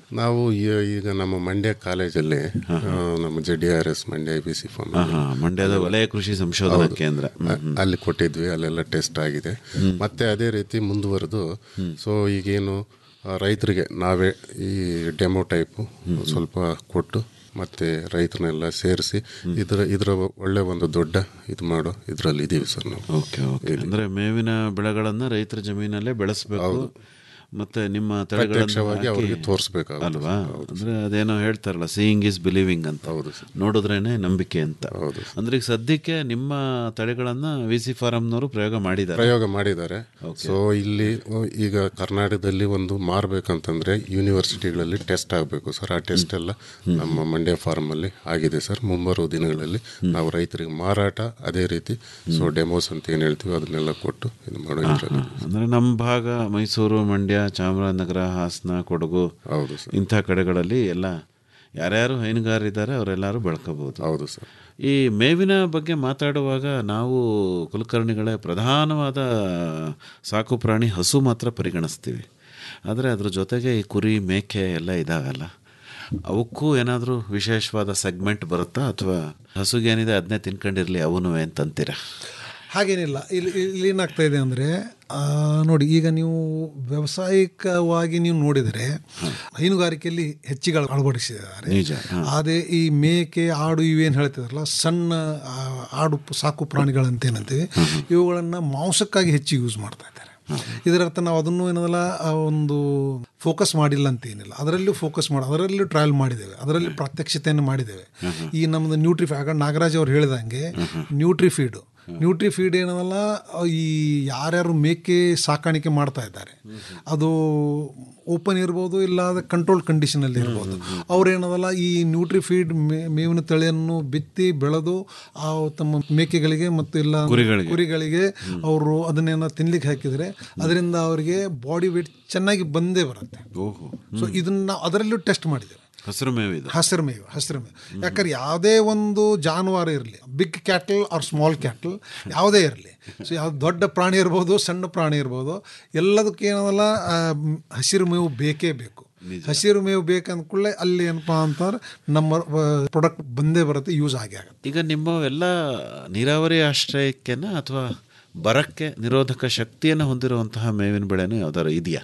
ನಾವು ಈ- ಈಗ ನಮ್ಮ ಮಂಡ್ಯ ಕಾಲೇಜಲ್ಲಿ ಆ, ನಮ್ಮ J D R S Mandya I B C farm ಆಹಾ, ಮಂಡ್ಯದ ವಲಯ ಕೃಷಿ ಸಂಶೋಧನಾ ಕೇಂದ್ರ. ಅ- ಅಲ್ಲಿ ಕೊಟ್ಟಿದ್ವಿ ಅಲ್ಲೆಲ್ಲ ಟೆಸ್ಟ್ ಆಗಿದೆ ಮತ್ತೆ ಅದೇ ರೀತಿ ಮುಂದುವರೆದು ಸೊ ಈಗೇನು ಆ, ರೈತರಿಗೆ ನಾವೇ ಈ ಡೆಮೋ ಟೈಪು ಸ್ವಲ್ಪ ಕೊಟ್ಟು ಮತ್ತೆ ರೈತರನ್ನೆಲ್ಲ ಸೇರಿಸಿ ಇದರ ಇದರ ಒಳ್ಳೆ ಒಂದು ದೊಡ್ಡ ಇದು ಮಾಡೋ ಇದರಲ್ಲಿ ಇದೀವಿ ಸರ್ ನಾವು ಓಕೆ ಓಕೆ ಅಂದ್ರೆ ಮೇವಿನ ಬೆಳೆಗಳನ್ನ ರೈತರ ಜಮೀನಲ್ಲೇ ಬೆಳೆಸಬೇಕು ಮತ್ತೆ ನಿಮ್ಮ ತಳಿಗಳನ್ನು ಪ್ರತ್ಯಕ್ಷವಾಗಿ ಹಾಕಿ- ಅವ್ರಿಗೆ ತೋರಿಸ್ಬೇಕಾಗುತ್ತೆ. ಅಲ್ವಾ ಅಂದ್ರೆ ಅದೇನೋ ಹೇಳ್ತಾರಲ್ಲ ಸೀಯಿಂಗ್ ಇಸ್ ಬಿಲೀವಿಂಗ್ ಅಂತ ನೋಡಿದ್ರೇನೆ ನಂಬಿಕೆ ಅಂತ ಅಂದ್ರೆ ಈಗ ಸದ್ಯಕ್ಕೆ ನಿಮ್ಮ ತಳಿಗಳನ್ನ ವಿ ಸಿ ಫಾರಂನವರು ಪ್ರಯೋಗ ಮಾಡಿದ್ದಾರೆ ಪ್ರಯೋಗ ಮಾಡಿದ್ದಾರೆ ಸೊ ಇಲ್ಲಿ ಅಹ್, ಈಗ ಕರ್ನಾಟಕದಲ್ಲಿ ಒಂದು ಮಾರಬೇಕಂತಂದ್ರೆ ಯೂನಿವರ್ಸಿಟಿಗಳಲ್ಲಿ ಟೆಸ್ಟ್ ಆಗಬೇಕು ಸರ್ ಆ ಟೆಸ್ಟ್ ಎಲ್ಲ ನಮ್ಮ ಮಂಡ್ಯ ಫಾರ್ಮ್ ಅಲ್ಲಿ ಆಗಿದೆ ಸರ್ ಮುಂಬರುವ ದಿನಗಳಲ್ಲಿ ನಾವು ರೈತರಿಗೆ ಮಾರಾಟ ಅದೇ ರೀತಿ ಸೊ ಡೆಮೋಸ್ ಅಂತ ಏನು ಹೇಳ್ತೀವಿ ಅದನ್ನೆಲ್ಲ ಕೊಟ್ಟು ಇದು ಮಾಡೋ ಇದ್ರಲ್ಲಿ ಅಂದ್ರೆ ನಮ್ಮ ಭಾಗ ಮೈಸೂರು ಮಂಡ್ಯ ಚಾಮರಾಜನಗರ ಹಾಸನ ಕೊಡಗು ಹೌದು ಇಂಥ ಕಡೆಗಳಲ್ಲಿ ಎಲ್ಲ ಯಾರ್ಯಾರು ಹೈನುಗಾರಿದ್ದಾರೆ ಅವರೆಲ್ಲರೂ ಬೆಳ್ಕೋಬಹುದು ಹೌದು ಸರ್ ಈ ಮೇವಿನ ಬಗ್ಗೆ ಮಾತಾಡುವಾಗ ನಾವು ಕುಲಕರ್ಣಿಗಳೇ ಪ್ರಧಾನವಾದ ಸಾಕು ಪ್ರಾಣಿ ಹಸು ಮಾತ್ರ ಪರಿಗಣಿಸ್ತೀವಿ ಆದರೆ ಅದ್ರ ಜೊತೆಗೆ ಈ ಕುರಿ ಮೇಕೆ ಎಲ್ಲ ಇದಾವಲ್ಲ ಅವಕ್ಕೂ ಏನಾದರೂ ವಿಶೇಷವಾದ ಸೆಗ್ಮೆಂಟ್ ಬರುತ್ತಾ ಅಥವಾ ಹಸುಗೇನಿದೆ ಅದನ್ನೇ ತಿನ್ಕೊಂಡಿರಲಿ ಅವನು ಅಂತಂತೀರಾ ಹಾಗೇನಿಲ್ಲ ಇಲ್ಲಿ ಇಲ್ಲಿ ಏನಾಗ್ತಾ ಇದೆ ಅಂದರೆ ನೋಡಿ ಈಗ ನೀವು ವ್ಯಾವಸಾಯಿಕವಾಗಿ ನೀವು ನೋಡಿದರೆ ಹೈನುಗಾರಿಕೆಯಲ್ಲಿ ಹೆಚ್ಚಿಗೆ ಅಳ- ಅಳವಡಿಸಿದ್ದಾರೆ ನಿಜ ಹಾ. ಅದೇ ಈ ಮೇಕೆ ಆಡು ಇವೇನು ಹೇಳ್ತಿದಾರಲ್ಲ ಸಣ್ಣ ಆ, ಆಡು ಪ- ಸಾಕು ಪ್ರಾಣಿಗಳಂತ ಏನಂತೀವಿ ಇವುಗಳನ್ನು ಮಾಂಸಕ್ಕಾಗಿ ಹೆಚ್ಚು ಯೂಸ್ ಮಾಡ್ತಾ ಇದ್ದಾರೆ ಇದರರ್ಥ ನಾವು ಅದನ್ನು ಏನದಲ್ಲ ಆ ಒಂದು ಫೋಕಸ್ ಮಾಡಿಲ್ಲ ಅಂತ ಏನಿಲ್ಲ ಅದರಲ್ಲೂ ಫೋಕಸ್ ಮಾಡಿ ಅದರಲ್ಲೂ ಟ್ರಯಲ್ ಮಾಡಿದ್ದೇವೆ ಅದರಲ್ಲಿ ಪ್ರಾತ್ಯಕ್ಷತೆಯನ್ನು ಮಾಡಿದ್ದೇವೆ ಈ ನಮ್ಮದು ನ್ಯೂಟ್ರಿ ಆಗ ನಾಗರಾಜ್ ಅವ್ರು ಹೇಳಿದಂಗೆ ನ್ಯೂಟ್ರಿ ಫೀಡು ನ್ಯೂಟ್ರಿ ಫೀಡ್ ಏನದಲ್ಲ ಈ ಯಾರ್ಯಾರು ಮೇಕೆ ಸಾಕಾಣಿಕೆ ಮಾಡ್ತಾ ಇದ್ದಾರೆ ಅದು ಓಪನ್ ಇರ್ಬೋದು ಇಲ್ಲ ಕಂಟ್ರೋಲ್ ಕಂಡೀಷನಲ್ಲಿ ಇರ್ಬೋದು ಅವ್ರೇನದಲ್ಲ ಈ ನ್ಯೂಟ್ರಿ ಫೀಡ್ ಮೇವಿನ ತಳಿಯನ್ನು ಬಿತ್ತಿ ಬೆಳೆದು ಆ ತಮ್ಮ ಮೇಕೆಗಳಿಗೆ ಮತ್ತು ಇಲ್ಲ ಕುರಿಗಳಿಗೆ. ಕುರಿಗಳಿಗೆ ಅವರು ಅದನ್ನೇನೋ ತಿನ್ಲಿಕ್ಕೆ ಹಾಕಿದರೆ ಅದರಿಂದ ಅವರಿಗೆ ಬಾಡಿ ವೇಟ್ ಚೆನ್ನಾಗಿ ಬಂದೇ ಬರುತ್ತೆ ಓಹೋ ಸೊ ಇದನ್ನ ಅದರಲ್ಲೂ ಟೆಸ್ಟ್ ಮಾಡಿದ್ದೇವೆ ಹಸಿರು ಮೇವಿದೆ ಹಸಿರು ಮೇವು ಹಸಿರು ಮೇವು ಯಾಕಂದ್ರೆ ಯಾವುದೇ ಒಂದು ಜಾನುವಾರು ಇರಲಿ big cattle or small cattle ಯಾವುದೇ ಇರಲಿ ಸೊ ಯಾವ್ದು ದೊಡ್ಡ ಪ್ರಾಣಿ ಇರ್ಬೋದು ಸಣ್ಣ ಪ್ರಾಣಿ ಇರ್ಬೋದು ಎಲ್ಲದಕ್ಕೆ ಏನದಲ್ಲ ಆ, ಮ್, ಹಸಿರು ಮೇವು ಬೇಕೇ ಬೇಕು ಹಸಿರು ಮೇವು ಬೇಕಂದ್ಕೂಡಲೇ ಅಲ್ಲಿ ಏನಪ್ಪ ಅಂತಂದ್ರೆ ನಮ್ಮ ಪ್ರಾಡಕ್ಟ್ ಬಂದೇ ಬರುತ್ತೆ ಯೂಸ್ ಆಗೇ ಆಗುತ್ತೆ ಈಗ ನಿಮ್ಮವೆಲ್ಲ ನೀರಾವರಿ ಆಶ್ರಯಕ್ಕೆನ ಅಥವಾ ಬರಕ್ಕೆ ನಿರೋಧಕ ಶಕ್ತಿಯನ್ನು ಹೊಂದಿರುವಂತಹ ಮೇವಿನ ಬೆಳೆನೂ ಯಾವ್ದಾರು ಇದೆಯಾ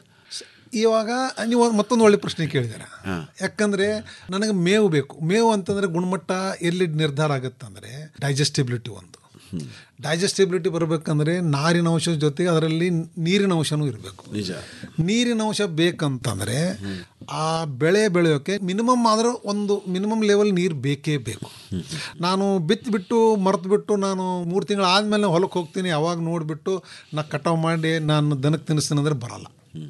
ಇವಾಗ ನೀವು ಒಂದ್- ಮತ್ತೊಂದು ಒಳ್ಳೆ ಪ್ರಶ್ನೆ ಕೇಳಿದಾರೆ ಯಾಕಂದ್ರೆ ನನಗೆ ಮೇವು ಬೇಕು ಮೇವು ಅಂತಂದ್ರೆ ಗುಣಮಟ್ಟ ಎಲ್ಲಿ ನಿರ್ಧಾರ ಆಗುತ್ತಂದ್ರೆ ಡೈಜೆಸ್ಟಿಬಿಲಿಟಿ ಒಂದು ಡೈಜೆಸ್ಟಿಬಿಲಿಟಿ ಬರಬೇಕಂದ್ರೆ ನಾರಿನ ಅಂಶದ ಜೊತೆಗೆ ಅದರಲ್ಲಿ ನೀರಿನ ಅಂಶನೂ ಇರಬೇಕು ನಿಜ ನೀರಿನ ಅಂಶ ಬೇಕಂತಂದ್ರೆ ಆ ಬೆಳೆ ಬೆಳೆಯೋಕೆ ಮಿನಿಮಮ್ ಆದರೂ ಒಂದು ಮಿನಿಮಮ್ ಲೆವೆಲ್ ನೀರು ಬೇಕೇ ಬೇಕು ನಾನು ಬಿತ್ತುಬಿಟ್ಟು ಮರೆತು ಬಿಟ್ಟು ನಾನು ಮೂರು ತಿಂಗಳು ಆದಮೇಲೆ ಹೊಲಕ್ಕೆ ಹೋಗ್ತೀನಿ ಅವಾಗ ನೋಡಿಬಿಟ್ಟು ನಾ ಕಟಾವು ಮಾಡಿ ನಾನು ದನಕ್ಕೆ ತಿನ್ನಿಸ್ತೀನಿ ಅಂದರೆ ಬರಲ್ಲ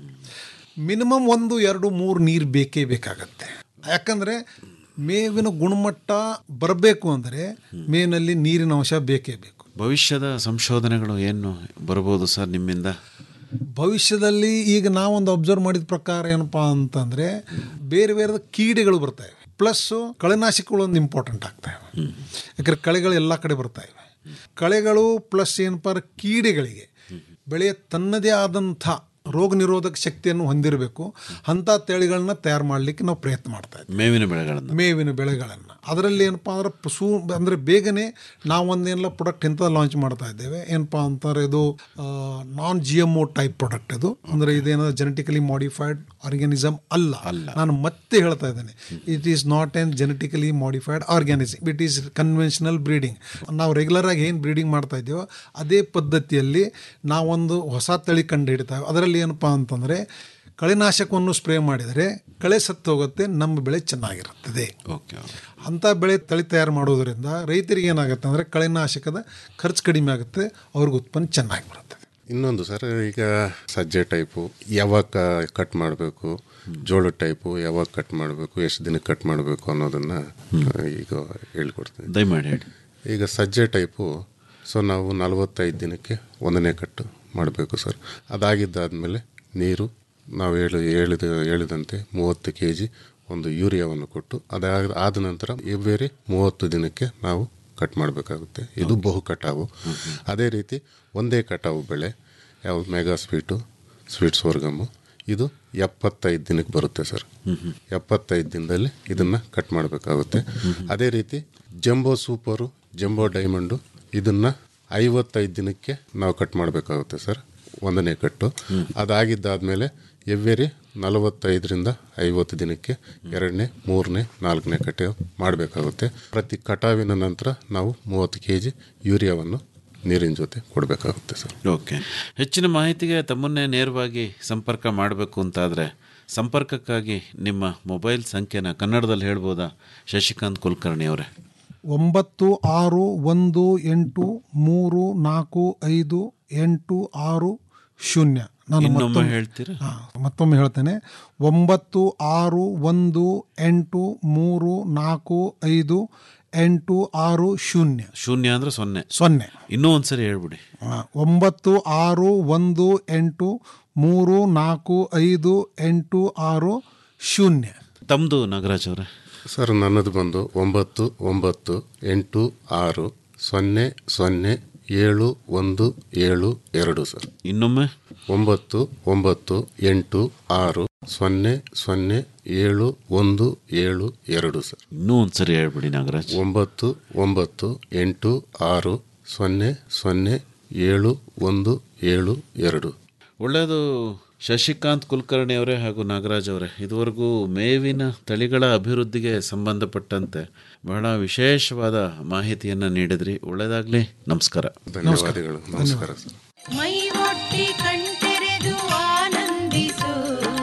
ಮಿನಿಮಮ್ ಒಂದು ಎರಡು ಮೂರು ನೀರು ಬೇಕೇ ಬೇಕಾಗತ್ತೆ ಯಾಕಂದರೆ ಮೇವಿನ ಗುಣಮಟ್ಟ ಬರಬೇಕು ಅಂದರೆ ಮೇವಿನಲ್ಲಿ ನೀರಿನ ಅಂಶ ಬೇಕೇ ಬೇಕು ಭವಿಷ್ಯದ ಸಂಶೋಧನೆಗಳು ಏನು ಬರ್ಬೋದು ಸರ್ ನಿಮ್ಮಿಂದ ಭವಿಷ್ಯದಲ್ಲಿ ಈಗ ನಾವೊಂದು ಅಬ್ಸರ್ವ್ ಮಾಡಿದ ಪ್ರಕಾರ ಏನಪ್ಪ ಅಂತಂದರೆ ಬೇರೆ ಬೇರೆ ಕೀಡೆಗಳು ಬರ್ತಾಯಿವೆ ಪ್ಲಸ್ಸು ಕಳೆನಾಶಕಗಳು ಒಂದು ಇಂಪಾರ್ಟೆಂಟ್ ಆಗ್ತಾಯಿವೆ ಯಾಕಂದ್ರೆ ಕಳೆಗಳು ಎಲ್ಲ ಕಡೆ ಬರ್ತಾ ಇವೆ ಕಳೆಗಳು ಪ್ಲಸ್ ಏನಪ್ಪ ಅಂದ್ರೆ ಕೀಡೆಗಳಿಗೆ ಬೆಳೆಯ ತನ್ನದೇ ಆದಂಥ ರೋಗ ನಿರೋಧಕ ಶಕ್ತಿಯನ್ನು ಹೊಂದಿರಬೇಕು ಅಂಥ ತಳಿಗಳನ್ನ ತಯಾರು ಮಾಡಲಿಕ್ಕೆ ನಾವು ಪ್ರಯತ್ನ ಮಾಡ್ತಾ ಇದ್ದೀವಿ ಮೇವಿನ ಬೆಳೆಗಳನ್ನು ಮೇವಿನ ಬೆಳೆಗಳನ್ನು ಅದರಲ್ಲಿ ಏನಪ್ಪ ಅಂದ್ರೆ ಸೂ ಅಂದರೆ ಬೇಗನೆ ನಾವು ಒಂದೇನೆಲ್ಲ ಪ್ರಾಡಕ್ಟ್ ಇಂಥ ಲಾಂಚ್ ಮಾಡ್ತಾ ಇದ್ದೇವೆ ಏನಪ್ಪ ಅಂತಾರೆ ಇದು non G M O type product ಇದು ಅಂದರೆ ಇದೇನಾದ್ರು ಜೆನೆಟಿಕಲಿ ಮಾಡಿಫೈಡ್ ಆರ್ಗ್ಯಾನಿಸಮ್ ಅಲ್ಲ ನಾನು ಮತ್ತೆ ಹೇಳ್ತಾ ಇದ್ದೇನೆ it is not an genetically modified organism it is conventional breeding ನಾವು ರೆಗ್ಯುಲರ್ ಆಗಿ ಏನು ಬ್ರೀಡಿಂಗ್ ಮಾಡ್ತಾ ಇದ್ದೀವೋ ಅದೇ ಪದ್ಧತಿಯಲ್ಲಿ ನಾವೊಂದು ಹೊಸ ತಳಿ ಕಂಡು ಹಿಡಿತಾವೆ ಅದರಲ್ಲಿ ಏನಪ್ಪ ಅಂತಂದರೆ ಕಳೆನಾಶಕವನ್ನು ಸ್ಪ್ರೇ ಮಾಡಿದರೆ ಕಳೆ ಸತ್ತು ಹೋಗುತ್ತೆ ನಮ್ಮ ಬೆಳೆ ಚೆನ್ನಾಗಿರುತ್ತದೆ ಓಕೆ ಅಂಥ ಬೆಳೆ ತಳಿ ತಯಾರು ಮಾಡೋದರಿಂದ ರೈತರಿಗೆ ಏನಾಗುತ್ತೆ ಅಂದರೆ ಕಳೆನಾಶಕದ ಖರ್ಚು ಕಡಿಮೆ ಆಗುತ್ತೆ ಅವ್ರಿಗೆ ಉತ್ಪನ್ನ ಚೆನ್ನಾಗಿ ಬರುತ್ತೆ ಇನ್ನೊಂದು ಸರ್ ಈಗ ಸಜ್ಜೆ ಟೈಪು ಯಾವಾಗ ಕಟ್ ಮಾಡಬೇಕು ಜೋಳದ ಟೈಪು ಯಾವಾಗ ಕಟ್ ಮಾಡಬೇಕು ಎಷ್ಟು ದಿನಕ್ಕೆ ಕಟ್ ಮಾಡಬೇಕು ಅನ್ನೋದನ್ನು ಈಗ ಹೇಳ್ಕೊಡ್ತೀನಿ ದಯಮಾಡಿ ಹೇಳಿ ಈಗ ಸಜ್ಜೆ ಟೈಪು ಸೊ ನಾವು ನಲವತ್ತೈದು ದಿನಕ್ಕೆ ಒಂದನೇ ಕಟ್ಟು ಮಾಡಬೇಕು ಸರ್ ಅದಾಗಿದ್ದಾದಮೇಲೆ ನೀರು ನಾವು ಹೇಳಿ ಹೇಳಿದ ಹೇಳಿದಂತೆ ಮೂವತ್ತು ಕೆ ಜಿ ಒಂದು ಯೂರಿಯಾವನ್ನು ಕೊಟ್ಟು ಅದಾದ ಆದ ನಂತರ ಬೇರೆ ಮೂವತ್ತು ದಿನಕ್ಕೆ ನಾವು ಕಟ್ ಮಾಡಬೇಕಾಗುತ್ತೆ ಇದು ಬಹು ಕಟಾವು ಅದೇ ರೀತಿ ಒಂದೇ ಕಟಾವು ಬೆಳೆ ಯಾವುದು ಮೆಗಾ ಸ್ವೀಟು ಸ್ವೀಟ್ ಸ್ವರ್ಗಮು ಇದು ಎಪ್ಪತ್ತೈದು ದಿನಕ್ಕೆ ಬರುತ್ತೆ ಸರ್ ಎಪ್ಪತ್ತೈದು ದಿನದಲ್ಲಿ ಇದನ್ನು ಕಟ್ ಮಾಡಬೇಕಾಗುತ್ತೆ ಅದೇ ರೀತಿ ಜಂಬೋ ಸೂಪರು ಜಂಬೋ ಡೈಮಂಡು ಇದನ್ನು ಐವತ್ತೈದು ದಿನಕ್ಕೆ ನಾವು ಕಟ್ ಮಾಡಬೇಕಾಗುತ್ತೆ ಸರ್ ಒಂದನೇ ಕಟ್ಟು ಅದಾಗಿದ್ದಾದಮೇಲೆ ಎವ್ರಿ ನಲವತ್ತೈದರಿಂದ ಐವತ್ತು ದಿನಕ್ಕೆ ಎರಡನೇ ಮೂರನೇ ನಾಲ್ಕನೇ ಕಟ್ಟೆ ಮಾಡಬೇಕಾಗುತ್ತೆ ಪ್ರತಿ ಕಟಾವಿನ ನಂತರ ನಾವು ಮೂವತ್ತು ಕೆ ಜಿ ಯೂರಿಯಾವನ್ನು ನೀರಿನ ಜೊತೆ ಕೊಡಬೇಕಾಗುತ್ತೆ ಸರ್ ಓಕೆ ಹೆಚ್ಚಿನ ಮಾಹಿತಿಗೆ ತಮ್ಮನ್ನೇ ನೇರವಾಗಿ ಸಂಪರ್ಕ ಮಾಡಬೇಕು ಅಂತಾದರೆ ಸಂಪರ್ಕಕ್ಕಾಗಿ ನಿಮ್ಮ ಮೊಬೈಲ್ ಸಂಖ್ಯೆನ ಕನ್ನಡದಲ್ಲಿ ಹೇಳ್ಬೋದಾ ಶಶಿಕಾಂತ್ ಕುಲಕರ್ಣಿ ಅವರೇ ಒಂಬತ್ತು ಆರು ಒಂದು ಎಂಟು ಮೂರು ನಾಲ್ಕು ಐದು ಎಂಟು ಆರು ಶೂನ್ಯ ನಾನು ಇನ್ನೊಮ್ಮೆ ಮತ್ತೊಮ್ಮೆ- ಹೇಳ್ತೀರಾ? ಹಾ, ಮತ್ತೊಮ್ಮೆ ಹೇಳ್ತೇನೆ ಒಂಬತ್ತು ಆರು ಒಂದು ಎಂಟು ಮೂರು ನಾಲ್ಕು ಐದು ಎಂಟು ಆರು ಶೂನ್ಯ ಶೂನ್ಯ ಅಂದ್ರೆ ಸೊನ್ನೆ ಸೊನ್ನೆ ಇನ್ನೂ ಒಂದ್ಸರಿ ಹೇಳ್ಬಿಡಿ ಆ, ಒಂಬತ್ತು ಆರು ಒಂದು ಎಂಟು ಮೂರು ನಾಲ್ಕು ಐದು ಎಂಟು ಆರು ಶೂನ್ಯ ತಮ್ಮದು ನಾಗರಾಜ್ ಅವರೇ ಸರ್ ನನ್ನದು ಬಂದು ಒಂಬತ್ತು ಒಂಬತ್ತು ಎಂಟು ಆರು ಸೊನ್ನೆ ಸೊನ್ನೆ ಏಳು ಒಂದು ಏಳು ಎರಡು ಸರ್ ಇನ್ನೊಮ್ಮೆ ಒಂಬತ್ತು ಒಂಬತ್ತು ಎಂಟು ಆರು ಸೊನ್ನೆ ಸೊನ್ನೆ ಏಳು ಒಂದು ಏಳು ಎರಡು ಸರ್ ಇನ್ನೂ ಒಂದ್ಸರಿ ಹೇಳ್ಬಿಡಿ ನಾಗರಾಜ್ ಒಂಬತ್ತು ಒಂಬತ್ತು ಎಂಟು ಆರು ಸೊನ್ನೆ ಸೊನ್ನೆ ಏಳು ಒಂದು ಏಳು ಎರಡು ಒಳ್ಳೆಯದು ಶಶಿಕಾಂತ್ ಕುಲಕರ್ಣಿ ಅವರೇ ಹಾಗೂ ನಾಗರಾಜ್ ಅವರೇ ಇದುವರೆಗೂ ಮೇವಿನ ತಳಿಗಳ ಅಭಿವೃದ್ಧಿಗೆ ಸಂಬಂಧಪಟ್ಟಂತೆ ಬಹಳ ವಿಶೇಷವಾದ ಮಾಹಿತಿಯನ್ನು ನೀಡಿದ್ರಿ ಒಳ್ಳೆಯದಾಗಲಿ ನಮಸ್ಕಾರ ಧನ್ಯವಾದಗಳು ನಮಸ್ಕಾರ ಸರ್ ಮೈ ಒಟ್ಟಿ ಕಣ್ತೆರೆದು ಆನಂದಿಸು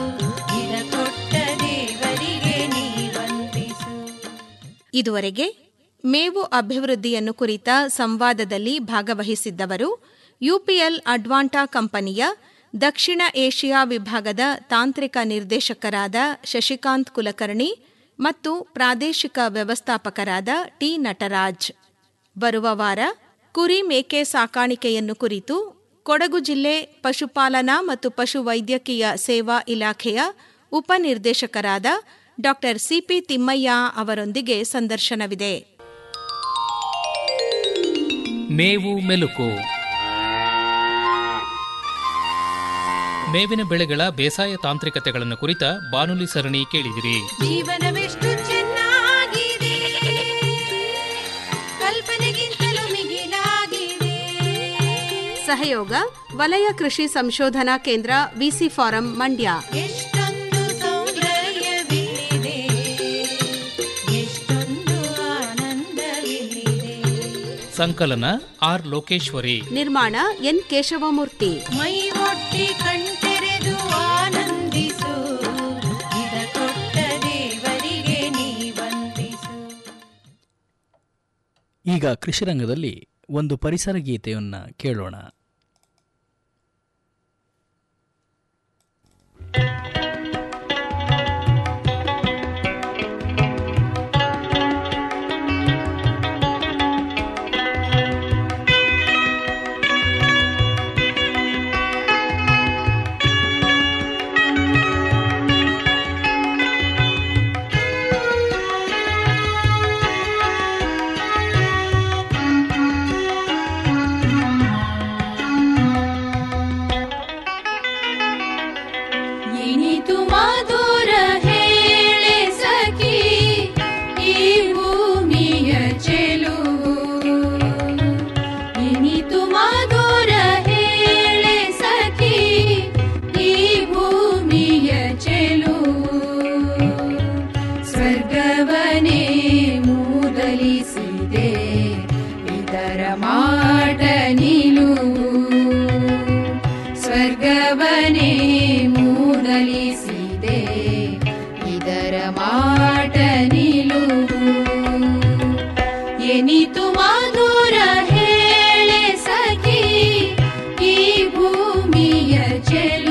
ಇದ ಕೊಟ್ಟ ದೇವರಿಗೆ ನೀ ವಂದಿಸು ಇದುವರೆಗೆ ಮೇವು ಅಭಿವೃದ್ಧಿಯನ್ನು ಕುರಿತ ಸಂವಾದದಲ್ಲಿ ಭಾಗವಹಿಸಿದ್ದವರು ಯುಪಿಎಲ್ ಅಡ್ವಾಂಟಾ ಕಂಪನಿಯ ದಕ್ಷಿಣ ಏಷ್ಯಾ ವಿಭಾಗದ ತಾಂತ್ರಿಕ ನಿರ್ದೇಶಕರಾದ ಶಶಿಕಾಂತ್ ಕುಲಕರ್ಣಿ ಮತ್ತು ಪ್ರಾದೇಶಿಕ ವ್ಯವಸ್ಥಾಪಕರಾದ ಟಿ ನಟರಾಜ್ ಬರುವ ವಾರ ಕುರಿ ಮೇಕೆ ಸಾಕಾಣಿಕೆಯನ್ನು ಕುರಿತು ಕೊಡಗು ಜಿಲ್ಲೆ ಪಶುಪಾಲನಾ ಮತ್ತು ಪಶು ವೈದ್ಯಕೀಯ ಸೇವಾ ಇಲಾಖೆಯ ಉಪನಿರ್ದೇಶಕರಾದ ಡಾ ಸಿಪಿ ತಿಮ್ಮಯ್ಯ ಅವರೊಂದಿಗೆ ಸಂದರ್ಶನವಿದೆ ಮೇವು ಮೆಲುಕು ಮೇವಿನ ಬೆಳೆಗಳ ಬೇಸಾಯ ತಾಂತ್ರಿಕತೆಗಳನ್ನು ಕುರಿತ ಬಾನುಲಿ ಸರಣಿ ಕೇಳಿದಿರಿ ಜೀವನವೆಷ್ಟು ಚೆನ್ನಾಗಿದೆ ಕಲ್ಪನೆಗಿಂತಲೂ ಮಿಗಿಲಾಗಿದೆ ಸಹಯೋಗ ವಲಯ ಕೃಷಿ ಸಂಶೋಧನಾ ಕೇಂದ್ರ ವಿಸಿ ಫಾರಂ ಮಂಡ್ಯ ಎಷ್ಟೊಂದು ಸೌಂದರ್ಯವಿದೆ ಎಷ್ಟೊಂದು ಆನಂದವಿದೆ ಸಂಕಲನ ಆರ್ ಲೋಕೇಶ್ವರಿ ನಿರ್ಮಾಣ ಎನ್ ಕೇಶವಮೂರ್ತಿ ಮೈ ಒಟ್ಟಿ ಕಣ್ತೆರೆದು ಆನಂದಿಸು ಇದ ಕೊಟ್ಟ ದೇವರಿಗೆ ನೀ ವಂದಿಸು ಈಗ ಕೃಷಿರಂಗದಲ್ಲಿ ಒಂದು ಪರಿಸರ ಗೀತೆಯನ್ನು ಕೇಳೋಣ ಇನಿತು ಮಧುರ ಹೇಳೆ ಸಖಿ ಈ ಭೂಮಿಯ ಚೆಲುವು ಇನಿತು ಮಧುರ ಹೇಳೆ ಸಖಿ ಈ ಭೂಮಿಯ ಚೆಲುವು ಸ್ವರ್ಗವನೇ ಮೂದಲಿಸಿದೆ ಇದರ ಮಾಟ ನಿಲುವು ಸ್ವರ್ಗವನೇ ಮೂದಲಿಸಿದೆ ಇದರ ಮಾಟ ನಿಲುವು ಎನಿತು ಮಧುರ ಹೇಳೆ ಸಖಿ ಈ ಭೂಮಿಯ ಚೆಲು